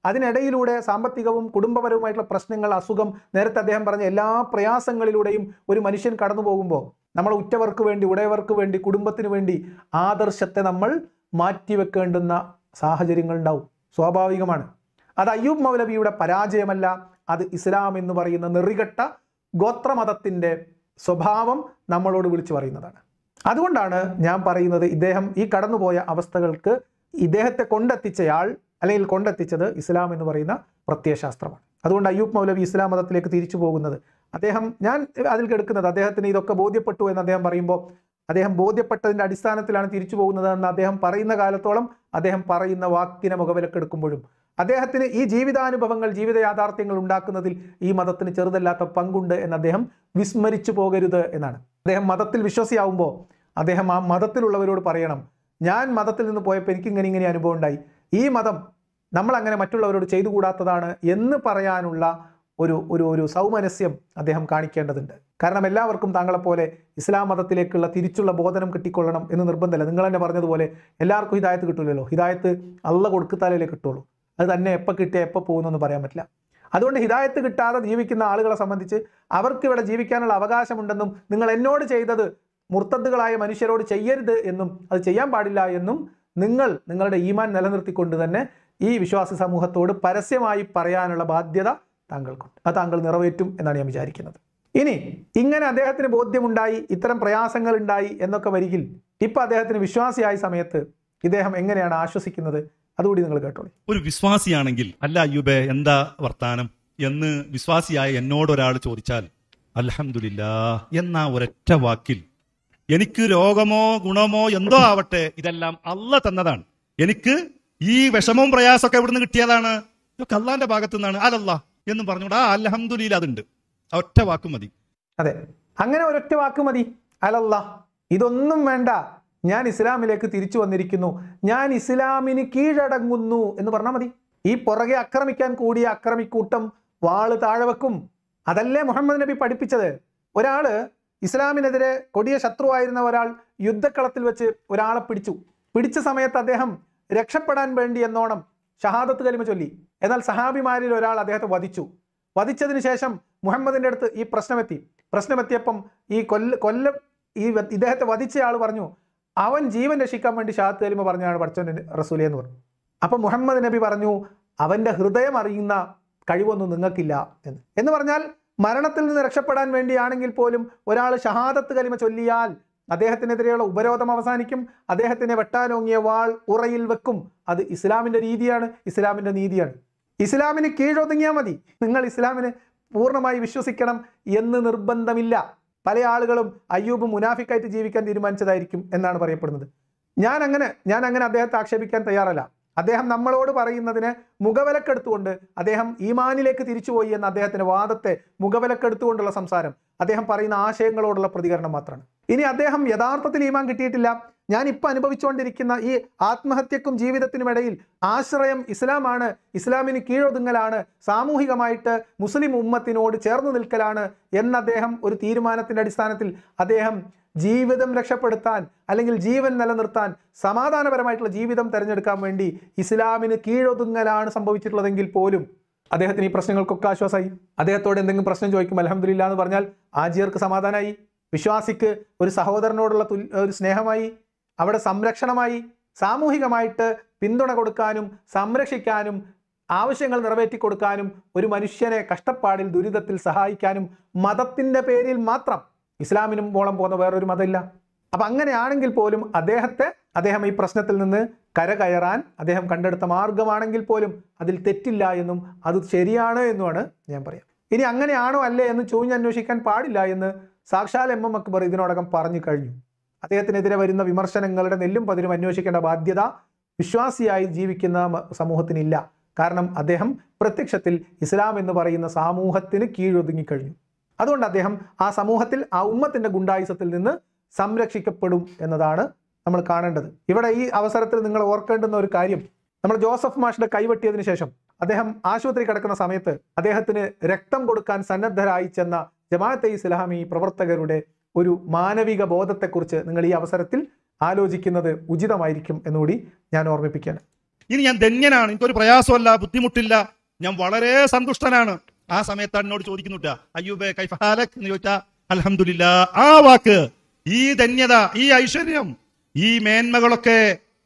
അതിനിടയിലൂടെ സാമ്പത്തികവും കുടുംബപരവുമായിട്ടുള്ള പ്രശ്നങ്ങൾ അസുഖം നേരത്തെ അദ്ദേഹം പറഞ്ഞ എല്ലാ പ്രയാസങ്ങളിലൂടെയും ഒരു മനുഷ്യൻ കടന്നു പോകുമ്പോൾ നമ്മൾ ഉറ്റവർക്ക് വേണ്ടി ഉടയവർക്ക് വേണ്ടി കുടുംബത്തിന് വേണ്ടി ആദർശത്തെ നമ്മൾ മാറ്റിവെക്കേണ്ടുന്ന സാഹചര്യങ്ങൾ ഉണ്ടാവും സ്വാഭാവികമാണ് അത് അയ്യൂബ് മൗലവിയുടെ പരാജയമല്ല അത് ഇസ്ലാം എന്ന് പറയുന്ന നെറികെട്ട ഗോത്രമതത്തിൻ്റെ സ്വഭാവം നമ്മളോട് വിളിച്ചു പറയുന്നതാണ് അതുകൊണ്ടാണ് ഞാൻ പറയുന്നത് ഇദ്ദേഹം ഈ കടന്നുപോയ അവസ്ഥകൾക്ക് ഇദ്ദേഹത്തെ കൊണ്ടെത്തിച്ചയാൾ അല്ലെങ്കിൽ കൊണ്ടെത്തിച്ചത് ഇസ്ലാം എന്ന് പറയുന്ന പ്രത്യയശാസ്ത്രമാണ് അതുകൊണ്ട് അയ്യൂബ് മൗലവി ഇസ്ലാം മതത്തിലേക്ക് തിരിച്ചു പോകുന്നത് അദ്ദേഹം ഞാൻ അതിൽ കെടുക്കുന്നത് അദ്ദേഹത്തിന് ഇതൊക്കെ ബോധ്യപ്പെട്ടു എന്ന് അദ്ദേഹം പറയുമ്പോൾ അദ്ദേഹം ബോധ്യപ്പെട്ടതിൻ്റെ അടിസ്ഥാനത്തിലാണ് തിരിച്ചു പോകുന്നത് എന്ന് അദ്ദേഹം പറയുന്ന കാലത്തോളം അദ്ദേഹം പറയുന്ന വാക്കിനെ മുഖവിലക്കെടുക്കുമ്പോഴും അദ്ദേഹത്തിന് ഈ ജീവിതാനുഭവങ്ങൾ ജീവിത യാഥാർത്ഥ്യങ്ങൾ ഉണ്ടാക്കുന്നതിൽ ഈ മതത്തിന് ചെറുതല്ലാത്ത പങ്കുണ്ട് എന്ന് അദ്ദേഹം വിസ്മരിച്ചു പോകരുത് എന്നാണ് അദ്ദേഹം മതത്തിൽ വിശ്വസിയാവുമ്പോൾ അദ്ദേഹം ആ മതത്തിലുള്ളവരോട് പറയണം ഞാൻ മതത്തിൽ നിന്ന് പോയപ്പോൾ എനിക്ക് ഇങ്ങനെ ഇങ്ങനെ അനുഭവം ഉണ്ടായി ഈ മതം നമ്മൾ അങ്ങനെ മറ്റുള്ളവരോട് ചെയ്തു കൂടാത്തതാണ് എന്ന് പറയാനുള്ള ഒരു ഒരു ഒരു സൗമനസ്യം അദ്ദേഹം കാണിക്കേണ്ടതുണ്ട് കാരണം എല്ലാവർക്കും താങ്കളെപ്പോലെ ഇസ്ലാം മതത്തിലേക്കുള്ള തിരിച്ചുള്ള ബോധനം കിട്ടിക്കൊള്ളണം എന്ന് നിർബന്ധമല്ല നിങ്ങൾ തന്നെ പറഞ്ഞതുപോലെ എല്ലാവർക്കും ഹിദായത്ത് കിട്ടില്ലല്ലോ ഹിദായത്ത് അള്ള കൊടുക്കുത്താലേ കിട്ടുള്ളൂ അത് തന്നെ എപ്പോൾ കിട്ടിയ എപ്പോൾ പോകുന്നൊന്നും പറയാൻ പറ്റില്ല അതുകൊണ്ട് ഹിദായത്ത് കിട്ടാതെ ജീവിക്കുന്ന ആളുകളെ സംബന്ധിച്ച് അവർക്ക് ഇവിടെ ജീവിക്കാനുള്ള അവകാശമുണ്ടെന്നും നിങ്ങൾ എന്നോട് ചെയ്തത് മുർത്തദ്ദുകളായ മനുഷ്യരോട് ചെയ്യരുത് എന്നും അത് ചെയ്യാൻ പാടില്ല എന്നും നിങ്ങൾ നിങ്ങളുടെ ഈമാൻ നിലനിർത്തിക്കൊണ്ട് തന്നെ ഈ വിശ്വാസി സമൂഹത്തോട് പരസ്യമായി പറയാനുള്ള ബാധ്യത താങ്കൾക്കുണ്ട് അത് താങ്കൾ നിറവേറ്റും എന്നാണ് ഞാൻ വിചാരിക്കുന്നത് ഇനി ഇങ്ങനെ അദ്ദേഹത്തിന് ബോധ്യമുണ്ടായി ഇത്തരം പ്രയാസങ്ങൾ ഉണ്ടായി എന്നൊക്കെ വരികിൽ ഇപ്പൊ അദ്ദേഹത്തിന് വിശ്വാസിയായ സമയത്ത് ഇദ്ദേഹം എങ്ങനെയാണ് ആശ്വസിക്കുന്നത് അതുകൂടി നിങ്ങൾ കേട്ടോളൂ ഒരു വിശ്വാസിയാണെങ്കിൽ അല്ല അയ്യൂബേ എന്താ വർത്താനം എന്ന് വിശ്വാസിയായ എന്നോട് ഒരാൾ ചോദിച്ചാൽ അൽഹംദുലില്ലാ എന്ന ഒരൊറ്റ വാക്കിൽ എനിക്ക് രോഗമോ ഗുണമോ എന്തോ ആവട്ടെ ഇതെല്ലാം അല്ല തന്നതാണ് എനിക്ക് ഈ വിഷമവും പ്രയാസമൊക്കെ എവിടുന്ന് കിട്ടിയതാണ് ഇതൊക്കെ അള്ളാന്റെ ഭാഗത്തു നിന്നാണ് അലല്ല എന്ന് പറഞ്ഞുകൊണ്ട് ആ അൽഹംദുലില്ല അതുണ്ട് ആ ഒറ്റ വാക്ക് മതി അതെ അങ്ങനെ ഒരൊറ്റ വാക്ക് മതി അലല്ല ഇതൊന്നും വേണ്ട ഞാൻ ഇസ്ലാമിലേക്ക് തിരിച്ചു വന്നിരിക്കുന്നു ഞാൻ ഇസ്ലാമിന് കീഴടങ്ങുന്നു എന്ന് പറഞ്ഞാൽ മതി ഈ പുറകെ ആക്രമിക്കാൻ കൂടിയ അക്രമിക്കൂട്ടം വാള് താഴെ വെക്കും അതല്ലേ മുഹമ്മദ് നബി പഠിപ്പിച്ചത് ഒരാള് ഇസ്ലാമിനെതിരെ കൊടിയ ശത്രുവായിരുന്ന ഒരാൾ യുദ്ധക്കളത്തിൽ വെച്ച് ഒരാളെ പിടിച്ചു പിടിച്ച സമയത്ത് അദ്ദേഹം രക്ഷപ്പെടാൻ വേണ്ടി എന്നോണം ഷഹാദത്ത് കലിമ ചൊല്ലി എന്നാൽ സഹാബിമാരിൽ ഒരാൾ അദ്ദേഹത്തെ വധിച്ചു വധിച്ചതിന് ശേഷം മുഹമ്മദിന്റെ അടുത്ത് ഈ പ്രശ്നമെത്തി പ്രശ്നമെത്തിയപ്പം ഈ കൊല്ല കൊല്ല ഈ വ- ഇദ്ദേഹത്തെ വധിച്ചയാൾ പറഞ്ഞു അവൻ ജീവൻ രക്ഷിക്കാൻ വേണ്ടി ഷാത്ത് കലിമ പറഞ്ഞാണ് പഠിച്ചവൻ റസൂലി എന്ന് പറഞ്ഞു അപ്പം മുഹമ്മദ് നബി പറഞ്ഞു അവന്റെ ഹൃദയം അറിയുന്ന കഴിവൊന്നും നിങ്ങൾക്കില്ല എന്ന് എന്ന് പറഞ്ഞാൽ മരണത്തിൽ നിന്ന് രക്ഷപ്പെടാൻ വേണ്ടിയാണെങ്കിൽ പോലും ഒരാൾ ഷഹാദത്ത് കലിമ ചൊല്ലിയാൽ അദ്ദേഹത്തിനെതിരെയുള്ള ഉപരോധം അവസാനിക്കും അദ്ദേഹത്തിനെ വെട്ടാനോങ്ങിയ വാൾ ഉറയിൽ വെക്കും അത് ഇസ്ലാമിന്റെ രീതിയാണ് ഇസ്ലാമിന്റെ നീതിയാണ് ഇസ്ലാമിന് കീഴൊതുങ്ങിയാൽ മതി നിങ്ങൾ ഇസ്ലാമിനെ പൂർണ്ണമായി വിശ്വസിക്കണം എന്ന് നിർബന്ധമില്ല പല ആളുകളും അയ്യൂബ് മുനാഫിക്കായിട്ട് ജീവിക്കാൻ തീരുമാനിച്ചതായിരിക്കും എന്നാണ് പറയപ്പെടുന്നത് ഞാൻ അങ്ങനെ ഞാൻ അങ്ങനെ അദ്ദേഹത്തെ ആക്ഷേപിക്കാൻ തയ്യാറല്ല അദ്ദേഹം നമ്മളോട് പറയുന്നതിനെ മുഖവിലക്കെടുത്തുകൊണ്ട് അദ്ദേഹം ഈമാനിലേക്ക് തിരിച്ചുപോയി എന്ന അദ്ദേഹത്തിന്റെ വാദത്തെ മുഖവിലക്കെടുത്തുകൊണ്ടുള്ള സംസാരം അദ്ദേഹം പറയുന്ന ആശയങ്ങളോടുള്ള പ്രതികരണം മാത്രമാണ് ഇനി അദ്ദേഹം യഥാർത്ഥത്തിൽ ഈമാൻ കിട്ടിയിട്ടില്ല ഞാൻ ഇപ്പൊ അനുഭവിച്ചുകൊണ്ടിരിക്കുന്ന ഈ ആത്മഹത്യക്കും ജീവിതത്തിനും ഇടയിൽ ആശ്രയം ഇസ്ലാമാണ് ഇസ്ലാമിന് കീഴൊതുങ്ങലാണ് സാമൂഹികമായിട്ട് മുസ്ലിം ഉമ്മത്തിനോട് ചേർന്ന് നിൽക്കലാണ് എന്ന അദ്ദേഹം ഒരു തീരുമാനത്തിന്റെ അടിസ്ഥാനത്തിൽ അദ്ദേഹം ജീവിതം രക്ഷപ്പെടുത്താൻ അല്ലെങ്കിൽ ജീവൻ നിലനിർത്താൻ സമാധാനപരമായിട്ടുള്ള ജീവിതം തിരഞ്ഞെടുക്കാൻ വേണ്ടി ഇസ്ലാമിന് കീഴൊതുങ്ങലാണ് സംഭവിച്ചിട്ടുള്ളതെങ്കിൽ പോലും അദ്ദേഹത്തിന് ഈ പ്രശ്നങ്ങൾക്കൊക്കെ ആശ്വാസമായി അദ്ദേഹത്തോട് എന്തെങ്കിലും പ്രശ്നം ചോദിക്കും അലഹമില്ല എന്ന് പറഞ്ഞാൽ ആജിയർക്ക് സമാധാനമായി വിശ്വാസിക്ക് ഒരു സഹോദരനോടുള്ള തുൽ ഒരു സ്നേഹമായി അവിടെ സംരക്ഷണമായി സാമൂഹികമായിട്ട് പിന്തുണ കൊടുക്കാനും സംരക്ഷിക്കാനും ആവശ്യങ്ങൾ നിറവേറ്റി കൊടുക്കാനും ഒരു മനുഷ്യനെ കഷ്ടപ്പാടിൽ ദുരിതത്തിൽ സഹായിക്കാനും മതത്തിന്റെ പേരിൽ മാത്രം ഇസ്ലാമിനും മോളം പോകുന്ന വേറൊരു മതമില്ല അപ്പൊ അങ്ങനെയാണെങ്കിൽ പോലും അദ്ദേഹത്തെ അദ്ദേഹം ഈ പ്രശ്നത്തിൽ നിന്ന് കരകയറാൻ അദ്ദേഹം കണ്ടെടുത്ത മാർഗമാണെങ്കിൽ പോലും അതിൽ തെറ്റില്ല എന്നും അത് ശരിയാണ് എന്നുമാണ് ഞാൻ പറയാം ഇനി അങ്ങനെയാണോ അല്ലേ എന്ന് ചൂഞ്ഞന്വേഷിക്കാൻ പാടില്ല എന്ന് സാക്ഷാൽ എം എം അക്ബർ ഇതിനോടകം പറഞ്ഞു കഴിഞ്ഞു അദ്ദേഹത്തിനെതിരെ വരുന്ന വിമർശനങ്ങളുടെ നെല്ലും പതിരും അന്വേഷിക്കേണ്ട ബാധ്യത വിശ്വാസിയായി ജീവിക്കുന്ന മ- സമൂഹത്തിനില്ല കാരണം അദ്ദേഹം പ്രത്യക്ഷത്തിൽ ഇസ്ലാം എന്ന് പറയുന്ന സമൂഹത്തിന് കീഴൊതുങ്ങിക്കഴിഞ്ഞു അതുകൊണ്ട് അദ്ദേഹം ആ സമൂഹത്തിൽ ആ ഉമ്മത്തിന്റെ ഗുണ്ടായുസത്തിൽ നിന്ന് സംരക്ഷിക്കപ്പെടും എന്നതാണ് നമ്മൾ കാണേണ്ടത് ഇവിടെ ഈ അവസരത്തിൽ നിങ്ങൾ ഓർക്കേണ്ടുന്ന ഒരു കാര്യം നമ്മൾ ജോസഫ് മാഷിന്റെ കൈവെട്ടിയതിനു ശേഷം അദ്ദേഹം ആശുപത്രി കിടക്കുന്ന സമയത്ത് അദ്ദേഹത്തിന് രക്തം കൊടുക്കാൻ സന്നദ്ധരായി ചെന്ന ജമാഅത്തെ ഇസ്ലാമി പ്രവർത്തകരുടെ ഒരു മാനവിക ബോധത്തെക്കുറിച്ച് നിങ്ങൾ ഈ അവസരത്തിൽ ആലോചിക്കുന്നത് ഉചിതമായിരിക്കും എന്നുകൂടി ഞാൻ ഓർമ്മിപ്പിക്കുകയാണ് ഇനി ഞാൻ ധന്യനാണ് എനിക്കൊരു പ്രയാസമല്ല ബുദ്ധിമുട്ടില്ല ഞാൻ വളരെ സന്തുഷ്ടനാണ് ആ സമയത്താണ് എന്നോട് ചോദിക്കുന്നുട്ട അയ്യൂബേ കൈഫഹാലക് എന്ന് ചോദിച്ചാ അൽഹംദുലില്ലാ ആ വാക്ക് ഈ ധന്യത ഈ ഐശ്വര്യം ഈ മേന്മകളൊക്കെ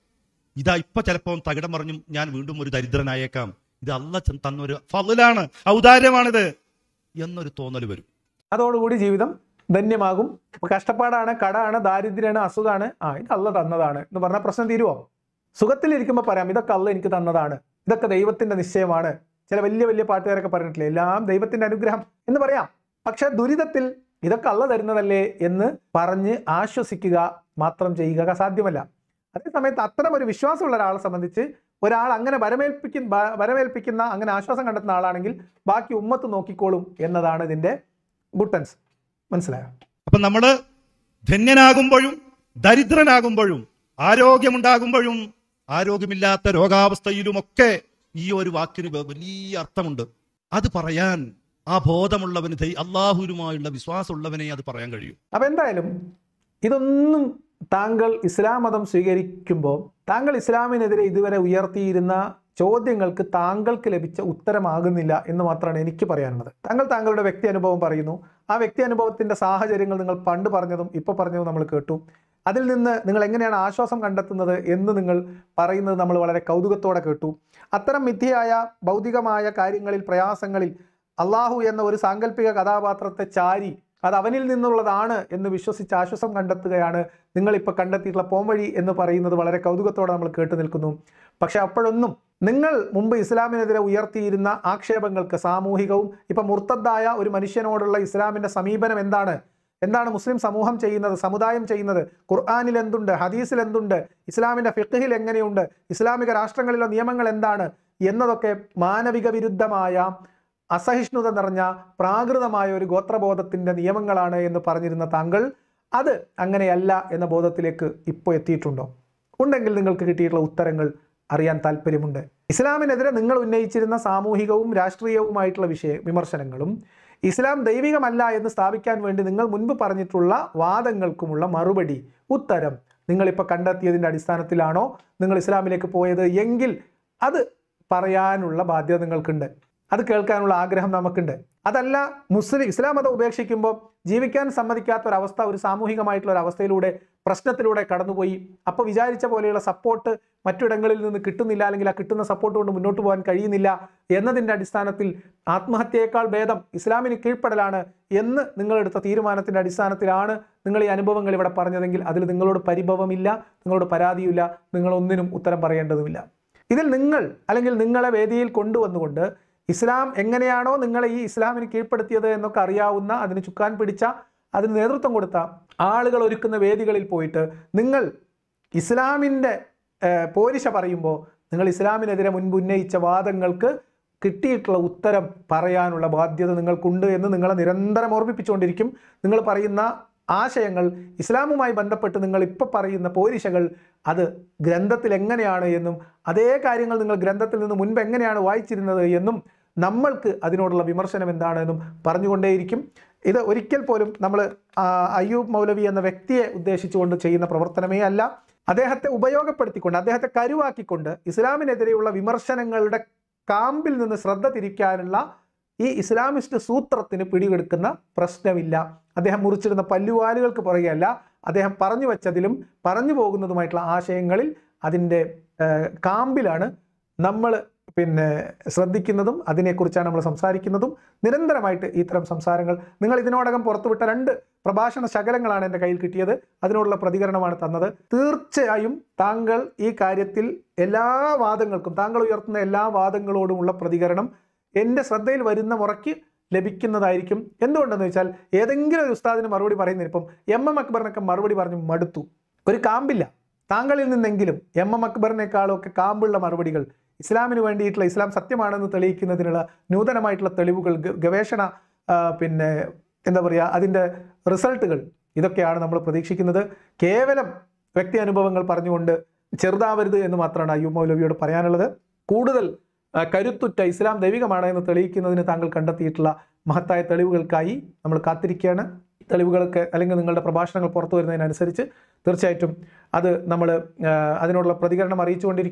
ഇതാ ഇപ്പൊ ചിലപ്പോ തകിടം പറഞ്ഞു ഞാൻ വീണ്ടും ഒരു ദരിദ്രനായേക്കാം ഇത് അല്ല തന്നൊരു ഫലാണ് ഔദാര്യമാണിത് എന്നൊരു തോന്നൽ വരും അതോടുകൂടി ജീവിതം ധന്യമാകും ഇപ്പൊ കഷ്ടപ്പാടാണ് കടാണ് ദാരിദ്ര്യമാണ് അസുഖമാണ് ആ ഇത് അല്ല തന്നതാണ് എന്ന് പറഞ്ഞാൽ പ്രശ്നം തീരുവോ സുഖത്തിലിരിക്കുമ്പോൾ പറയാം ഇതൊക്കെ അല്ല എനിക്ക് തന്നതാണ് ഇതൊക്കെ ദൈവത്തിന്റെ നിശ്ചയമാണ് ചില വലിയ വലിയ പാട്ടുകാരൊക്കെ പറഞ്ഞിട്ടില്ലേ എല്ലാം ദൈവത്തിന്റെ അനുഗ്രഹം എന്ന് പറയാം പക്ഷെ ദുരിതത്തിൽ ഇതൊക്കെ അല്ല തരുന്നതല്ലേ എന്ന് പറഞ്ഞ് ആശ്വസിക്കുക മാത്രം ചെയ്യുക സാധ്യമല്ല അതേ സമയത്ത് അത്തരം ഒരു വിശ്വാസമുള്ള ഒരാളെ സംബന്ധിച്ച് ഒരാൾ അങ്ങനെ വരമേൽപ്പിക്കുന്ന വ- വരമേൽപ്പിക്കുന്ന അങ്ങനെ ആശ്വാസം കണ്ടെത്തുന്ന ആളാണെങ്കിൽ ബാക്കി ഉമ്മത്ത് നോക്കിക്കോളും എന്നതാണ് ഇതിന്റെ ഗുട്ടൻസ് മനസ്സിലായോ അപ്പൊ നമ്മള് ധന്യനാകുമ്പോഴും ദരിദ്രനാകുമ്പോഴും ആരോഗ്യമുണ്ടാകുമ്പോഴും ആരോഗ്യമില്ലാത്ത രോഗാവസ്ഥയിലുമൊക്കെ ഈ ഒരു വാക്കിന് വ- വലിയ അർത്ഥമുണ്ട് അത് പറയാൻ ആ ബോധമുള്ളവന് ദൈ- അള്ളാഹുരുമായുള്ള വിശ്വാസമുള്ളവനെ അത് പറയാൻ കഴിയും അപ്പൊ എന്തായാലും ഇതൊന്നും താങ്കൾ ഇസ്ലാം മതം സ്വീകരിക്കുമ്പോൾ താങ്കൾ ഇസ്ലാമിനെതിരെ ഇതുവരെ ഉയർത്തിയിരുന്ന ചോദ്യങ്ങൾക്ക് താങ്കൾക്ക് ലഭിച്ച ഉത്തരമാകുന്നില്ല എന്ന് മാത്രമാണ് എനിക്ക് പറയാനുള്ളത് താങ്കൾ താങ്കളുടെ വ്യക്തി അനുഭവം പറയുന്നു ആ വ്യക്തി അനുഭവത്തിന്റെ സാഹചര്യങ്ങൾ നിങ്ങൾ പണ്ട് പറഞ്ഞതും ഇപ്പോൾ പറഞ്ഞതും നമ്മൾ കേട്ടു അതിൽ നിന്ന് നിങ്ങൾ എങ്ങനെയാണ് ആശ്വാസം കണ്ടെത്തുന്നത് എന്ന് നിങ്ങൾ പറയുന്നത് നമ്മൾ വളരെ കൗതുകത്തോടെ കേട്ടു അത്തരം മിഥ്യയായ ഭൗതികമായ കാര്യങ്ങളിൽ പ്രയാസങ്ങളിൽ അള്ളാഹു എന്ന ഒരു സാങ്കല്പിക കഥാപാത്രത്തെ ചാരി അത് അവനിൽ നിന്നുള്ളതാണ് എന്ന് വിശ്വസിച്ച് ആശ്വാസം കണ്ടെത്തുകയാണ് നിങ്ങൾ ഇപ്പോൾ കണ്ടെത്തിയിട്ടുള്ള പോംവഴി എന്ന് പറയുന്നത് വളരെ കൗതുകത്തോടെ നമ്മൾ കേട്ടു നിൽക്കുന്നു പക്ഷെ അപ്പോഴൊന്നും നിങ്ങൾ മുമ്പ് ഇസ്ലാമിനെതിരെ ഉയർത്തിയിരുന്ന ആക്ഷേപങ്ങൾക്ക് സാമൂഹികവും ഇപ്പൊ മുർത്തദ്ദായ ഒരു മനുഷ്യനോടുള്ള ഇസ്ലാമിന്റെ സമീപനം എന്താണ് എന്താണ് മുസ്ലിം സമൂഹം ചെയ്യുന്നത് സമുദായം ചെയ്യുന്നത് ഖുർആാനിൽ എന്തുണ്ട് ഹദീസിൽ എന്തുണ്ട് ഇസ്ലാമിന്റെ ഫിഖഹിൽ എങ്ങനെയുണ്ട് ഇസ്ലാമിക രാഷ്ട്രങ്ങളിലെ നിയമങ്ങൾ എന്താണ് എന്നതൊക്കെ മാനവിക വിരുദ്ധമായ അസഹിഷ്ണുത നിറഞ്ഞ പ്രാകൃതമായ ഒരു ഗോത്രബോധത്തിന്റെ നിയമങ്ങളാണ് എന്ന് പറഞ്ഞിരുന്ന താങ്കൾ അത് അങ്ങനെയല്ല എന്ന ബോധത്തിലേക്ക് ഇപ്പോൾ എത്തിയിട്ടുണ്ടോ ഉണ്ടെങ്കിൽ നിങ്ങൾക്ക് കിട്ടിയിട്ടുള്ള ഉത്തരങ്ങൾ അറിയാൻ താല്പര്യമുണ്ട് ഇസ്ലാമിനെതിരെ നിങ്ങൾ ഉന്നയിച്ചിരുന്ന സാമൂഹികവും രാഷ്ട്രീയവുമായിട്ടുള്ള വിഷയ വിമർശനങ്ങളും ഇസ്ലാം ദൈവികമല്ല എന്ന് സ്ഥാപിക്കാൻ വേണ്ടി നിങ്ങൾ മുൻപ് പറഞ്ഞിട്ടുള്ള വാദങ്ങൾക്കുമുള്ള മറുപടി ഉത്തരം നിങ്ങളിപ്പോൾ കണ്ടെത്തിയതിൻ്റെ അടിസ്ഥാനത്തിലാണോ നിങ്ങൾ ഇസ്ലാമിലേക്ക് പോയത് എങ്കിൽ അത് പറയാനുള്ള ബാധ്യത നിങ്ങൾക്കുണ്ട് അത് കേൾക്കാനുള്ള ആഗ്രഹം നമുക്കുണ്ട് അതല്ല മുസ്ലിം ഇസ്ലാം മതം ഉപേക്ഷിക്കുമ്പോൾ ജീവിക്കാൻ സമ്മതിക്കാത്ത ഒരു അവസ്ഥ ഒരു സാമൂഹികമായിട്ടുള്ള ഒരു അവസ്ഥയിലൂടെ പ്രശ്നത്തിലൂടെ കടന്നുപോയി അപ്പോൾ വിചാരിച്ച പോലെയുള്ള സപ്പോർട്ട് മറ്റിടങ്ങളിൽ നിന്ന് കിട്ടുന്നില്ല അല്ലെങ്കിൽ ആ കിട്ടുന്ന സപ്പോർട്ട് കൊണ്ട് മുന്നോട്ട് പോകാൻ കഴിയുന്നില്ല എന്നതിൻ്റെ അടിസ്ഥാനത്തിൽ ആത്മഹത്യയേക്കാൾ ഭേദം ഇസ്ലാമിന് കീഴ്പ്പെടലാണ് എന്ന് നിങ്ങളെടുത്ത തീരുമാനത്തിൻ്റെ അടിസ്ഥാനത്തിലാണ് നിങ്ങൾ ഈ അനുഭവങ്ങൾ ഇവിടെ പറഞ്ഞതെങ്കിൽ അതിൽ നിങ്ങളോട് പരിഭവമില്ല നിങ്ങളോട് പരാതിയില്ല നിങ്ങളൊന്നിനും ഉത്തരം പറയേണ്ടതുമില്ല ഇതിൽ നിങ്ങൾ അല്ലെങ്കിൽ നിങ്ങളെ വേദിയിൽ കൊണ്ടുവന്നുകൊണ്ട് ഇസ്ലാം എങ്ങനെയാണോ നിങ്ങളെ ഈ ഇസ്ലാമിന് കീഴ്പ്പെടുത്തിയത് എന്നൊക്കെ അറിയാവുന്ന അതിന് ചുക്കാൻ പിടിച്ച അതിന് നേതൃത്വം കൊടുത്ത ആളുകൾ ഒരുക്കുന്ന വേദികളിൽ പോയിട്ട് നിങ്ങൾ ഇസ്ലാമിൻ്റെ ഏഹ്, പോരിശ പറയുമ്പോൾ നിങ്ങൾ ഇസ്ലാമിനെതിരെ മുൻപ് ഉന്നയിച്ച വാദങ്ങൾക്ക് കിട്ടിയിട്ടുള്ള ഉത്തരം പറയാനുള്ള ബാധ്യത നിങ്ങൾക്കുണ്ട് എന്ന് നിങ്ങളെ നിരന്തരം ഓർമ്മിപ്പിച്ചുകൊണ്ടിരിക്കും നിങ്ങൾ പറയുന്ന ആശയങ്ങൾ ഇസ്ലാമുമായി ബന്ധപ്പെട്ട് നിങ്ങൾ ഇപ്പോൾ പറയുന്ന പോരിശകൾ അത് ഗ്രന്ഥത്തിൽ എങ്ങനെയാണ് എന്നും അതേ കാര്യങ്ങൾ നിങ്ങൾ ഗ്രന്ഥത്തിൽ നിന്ന് മുൻപ് എങ്ങനെയാണ് വായിച്ചിരുന്നത് എന്നും നമ്മൾക്ക് അതിനോടുള്ള വിമർശനം എന്താണെന്നും പറഞ്ഞുകൊണ്ടേയിരിക്കും ഇത് ഒരിക്കൽ പോലും നമ്മൾ അയ്യൂബ് മൗലവി എന്ന വ്യക്തിയെ ഉദ്ദേശിച്ചുകൊണ്ട് ചെയ്യുന്ന പ്രവർത്തനമേ അല്ല അദ്ദേഹത്തെ ഉപയോഗപ്പെടുത്തിക്കൊണ്ട് അദ്ദേഹത്തെ കരുവാക്കിക്കൊണ്ട് ഇസ്ലാമിനെതിരെയുള്ള വിമർശനങ്ങളുടെ കാമ്പിൽ നിന്ന് ശ്രദ്ധ തിരിക്കാനുള്ള ഈ ഇസ്ലാമിസ്റ്റ് സൂത്രത്തിന് പിടികെടുക്കുന്ന പ്രശ്നമില്ല അദ്ദേഹം മുറിച്ചിടുന്ന പല്ലുവാലുകൾക്ക് പുറകെയല്ല അദ്ദേഹം പറഞ്ഞു വെച്ചതിലും പറഞ്ഞു പോകുന്നതുമായിട്ടുള്ള ആശയങ്ങളിൽ അതിൻ്റെ ഏഹ്, കാമ്പിലാണ് നമ്മൾ പിന്നെ ശ്രദ്ധിക്കുന്നതും അതിനെക്കുറിച്ചാണ് നമ്മൾ സംസാരിക്കുന്നതും നിരന്തരമായിട്ട് ഇത്തരം സംസാരങ്ങൾ നിങ്ങൾ ഇതിനോടകം പുറത്തുവിട്ട രണ്ട് പ്രഭാഷണ ശകലങ്ങളാണ് എൻ്റെ കയ്യിൽ കിട്ടിയത് അതിനോടുള്ള പ്രതികരണമാണ് തന്നത് തീർച്ചയായും താങ്കൾ ഈ കാര്യത്തിൽ എല്ലാ വാദങ്ങൾക്കും താങ്കൾ ഉയർത്തുന്ന എല്ലാ വാദങ്ങളോടുമുള്ള പ്രതികരണം എൻ്റെ ശ്രദ്ധയിൽ വരുന്ന മുറയ്ക്ക് ലഭിക്കുന്നതായിരിക്കും എന്തുകൊണ്ടെന്ന് വെച്ചാൽ ഏതെങ്കിലും ഒരു ഉസ്താദിന് മറുപടി പറയുന്നതിന് ഇപ്പം എം എം അക്ബറിനൊക്കെ മറുപടി പറഞ്ഞു മടുത്തു ഒരു കാമ്പില്ല താങ്കളിൽ നിന്നെങ്കിലും എം എം അക്ബറിനേക്കാളും ഒക്കെ കാമ്പുള്ള മറുപടികൾ ഇസ്ലാമിന് വേണ്ടിയിട്ടുള്ള ഇസ്ലാം സത്യമാണെന്ന് തെളിയിക്കുന്നതിനുള്ള നൂതനമായിട്ടുള്ള തെളിവുകൾ ഗ- ഗവേഷണ ആ, പിന്നെ എന്താ പറയുക അതിൻ്റെ റിസൾട്ടുകൾ ഇതൊക്കെയാണ് നമ്മൾ പ്രതീക്ഷിക്കുന്നത് കേവലം വ്യക്തി അനുഭവങ്ങൾ പറഞ്ഞുകൊണ്ട് ചെറുതാവരുത് എന്ന് മാത്രമാണ് അയ്യൂബ് മൗലവിയോട് പറയാനുള്ളത് കൂടുതൽ ആ, കരുത്തുറ്റ ഇസ്ലാം ദൈവികമാണ് എന്ന് തെളിയിക്കുന്നതിന് താങ്കൾ കണ്ടെത്തിയിട്ടുള്ള മഹത്തായ തെളിവുകൾക്കായി നമ്മൾ കാത്തിരിക്കുകയാണ് തെളിവുകളൊക്കെ അല്ലെങ്കിൽ നിങ്ങളുടെ പ്രഭാഷണങ്ങൾ പുറത്തു വരുന്നതിനനുസരിച്ച് തീർച്ചയായിട്ടും അത് നമ്മൾ അതിനോടുള്ള പ്രതികരണം അറിയിച്ചുകൊണ്ടിരിക്കും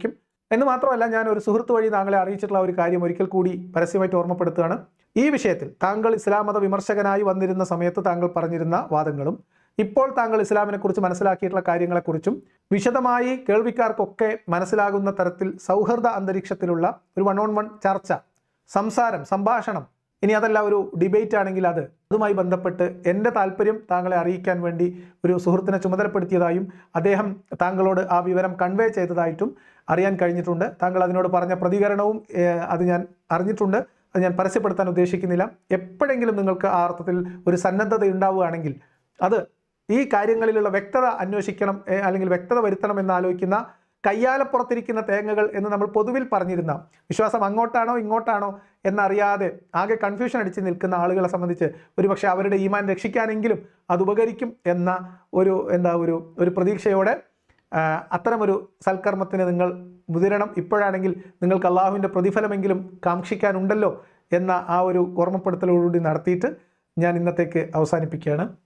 എന്ന് മാത്രമല്ല ഞാൻ ഒരു സുഹൃത്ത് വഴി താങ്കളെ അറിയിച്ചിട്ടുള്ള ഒരു കാര്യം ഒരിക്കൽ കൂടി പരസ്യമായിട്ട് ഓർമ്മപ്പെടുത്തുകയാണ് ഈ വിഷയത്തിൽ താങ്കൾ ഇസ്ലാം മത വിമർശകനായി വന്നിരുന്ന സമയത്ത് താങ്കൾ പറഞ്ഞിരുന്ന വാദങ്ങളും ഇപ്പോൾ താങ്കൾ ഇസ്ലാമിനെ കുറിച്ച് മനസ്സിലാക്കിയിട്ടുള്ള കാര്യങ്ങളെക്കുറിച്ചും വിശദമായി കേൾവിക്കാർക്കൊക്കെ മനസ്സിലാകുന്ന തരത്തിൽ സൗഹൃദ അന്തരീക്ഷത്തിലുള്ള ഒരു വൺ ഓൺ വൺ ചർച്ച സംസാരം സംഭാഷണം ഇനി അതല്ല ഒരു ഡിബേറ്റ് ആണെങ്കിൽ അത് അതുമായി ബന്ധപ്പെട്ട് എൻ്റെ താല്പര്യം താങ്കളെ അറിയിക്കാൻ വേണ്ടി ഒരു സുഹൃത്തിനെ ചുമതലപ്പെടുത്തിയതായും അദ്ദേഹം താങ്കളോട് ആ വിവരം കൺവേ ചെയ്തതായിട്ടും അറിയാൻ കഴിഞ്ഞിട്ടുണ്ട് താങ്കൾ അതിനോട് പറഞ്ഞ പ്രതികരണവും ഏഹ്, അത് ഞാൻ അറിഞ്ഞിട്ടുണ്ട് അത് ഞാൻ പരസ്യപ്പെടുത്താൻ ഉദ്ദേശിക്കുന്നില്ല എപ്പോഴെങ്കിലും നിങ്ങൾക്ക് ആ അർത്ഥത്തിൽ ഒരു സന്നദ്ധത ഉണ്ടാവുകയാണെങ്കിൽ അത് ഈ കാര്യങ്ങളിലുള്ള വ്യക്തത അന്വേഷിക്കണം ഏഹ്, അല്ലെങ്കിൽ വ്യക്തത വരുത്തണം എന്ന് ആലോചിക്കുന്ന കയ്യാലപ്പുറത്തിരിക്കുന്ന തേങ്ങകൾ എന്ന് നമ്മൾ പൊതുവിൽ പറഞ്ഞിരുന്ന വിശ്വാസം അങ്ങോട്ടാണോ ഇങ്ങോട്ടാണോ എന്നറിയാതെ ആകെ കൺഫ്യൂഷൻ അടിച്ച് നിൽക്കുന്ന ആളുകളെ സംബന്ധിച്ച് ഒരുപക്ഷെ അവരുടെ ഈമാൻ രക്ഷിക്കാനെങ്കിലും അത് ഉപകരിക്കും എന്ന ഒരു എന്താ ഒരു ഒരു പ്രതീക്ഷയോടെ ആ, അത്തരമൊരു സൽക്കർമ്മത്തിന് നിങ്ങൾ മുതിരണം ഇപ്പോഴാണെങ്കിൽ നിങ്ങൾക്ക് അള്ളാഹുവിൻ്റെ പ്രതിഫലമെങ്കിലും കാക്ഷിക്കാനുണ്ടല്ലോ എന്ന ആ ഒരു ഓർമ്മപ്പെടുത്തലോടുകൂടി നടത്തിയിട്ട് ഞാൻ ഇന്നത്തേക്ക് അവസാനിപ്പിക്കുകയാണ്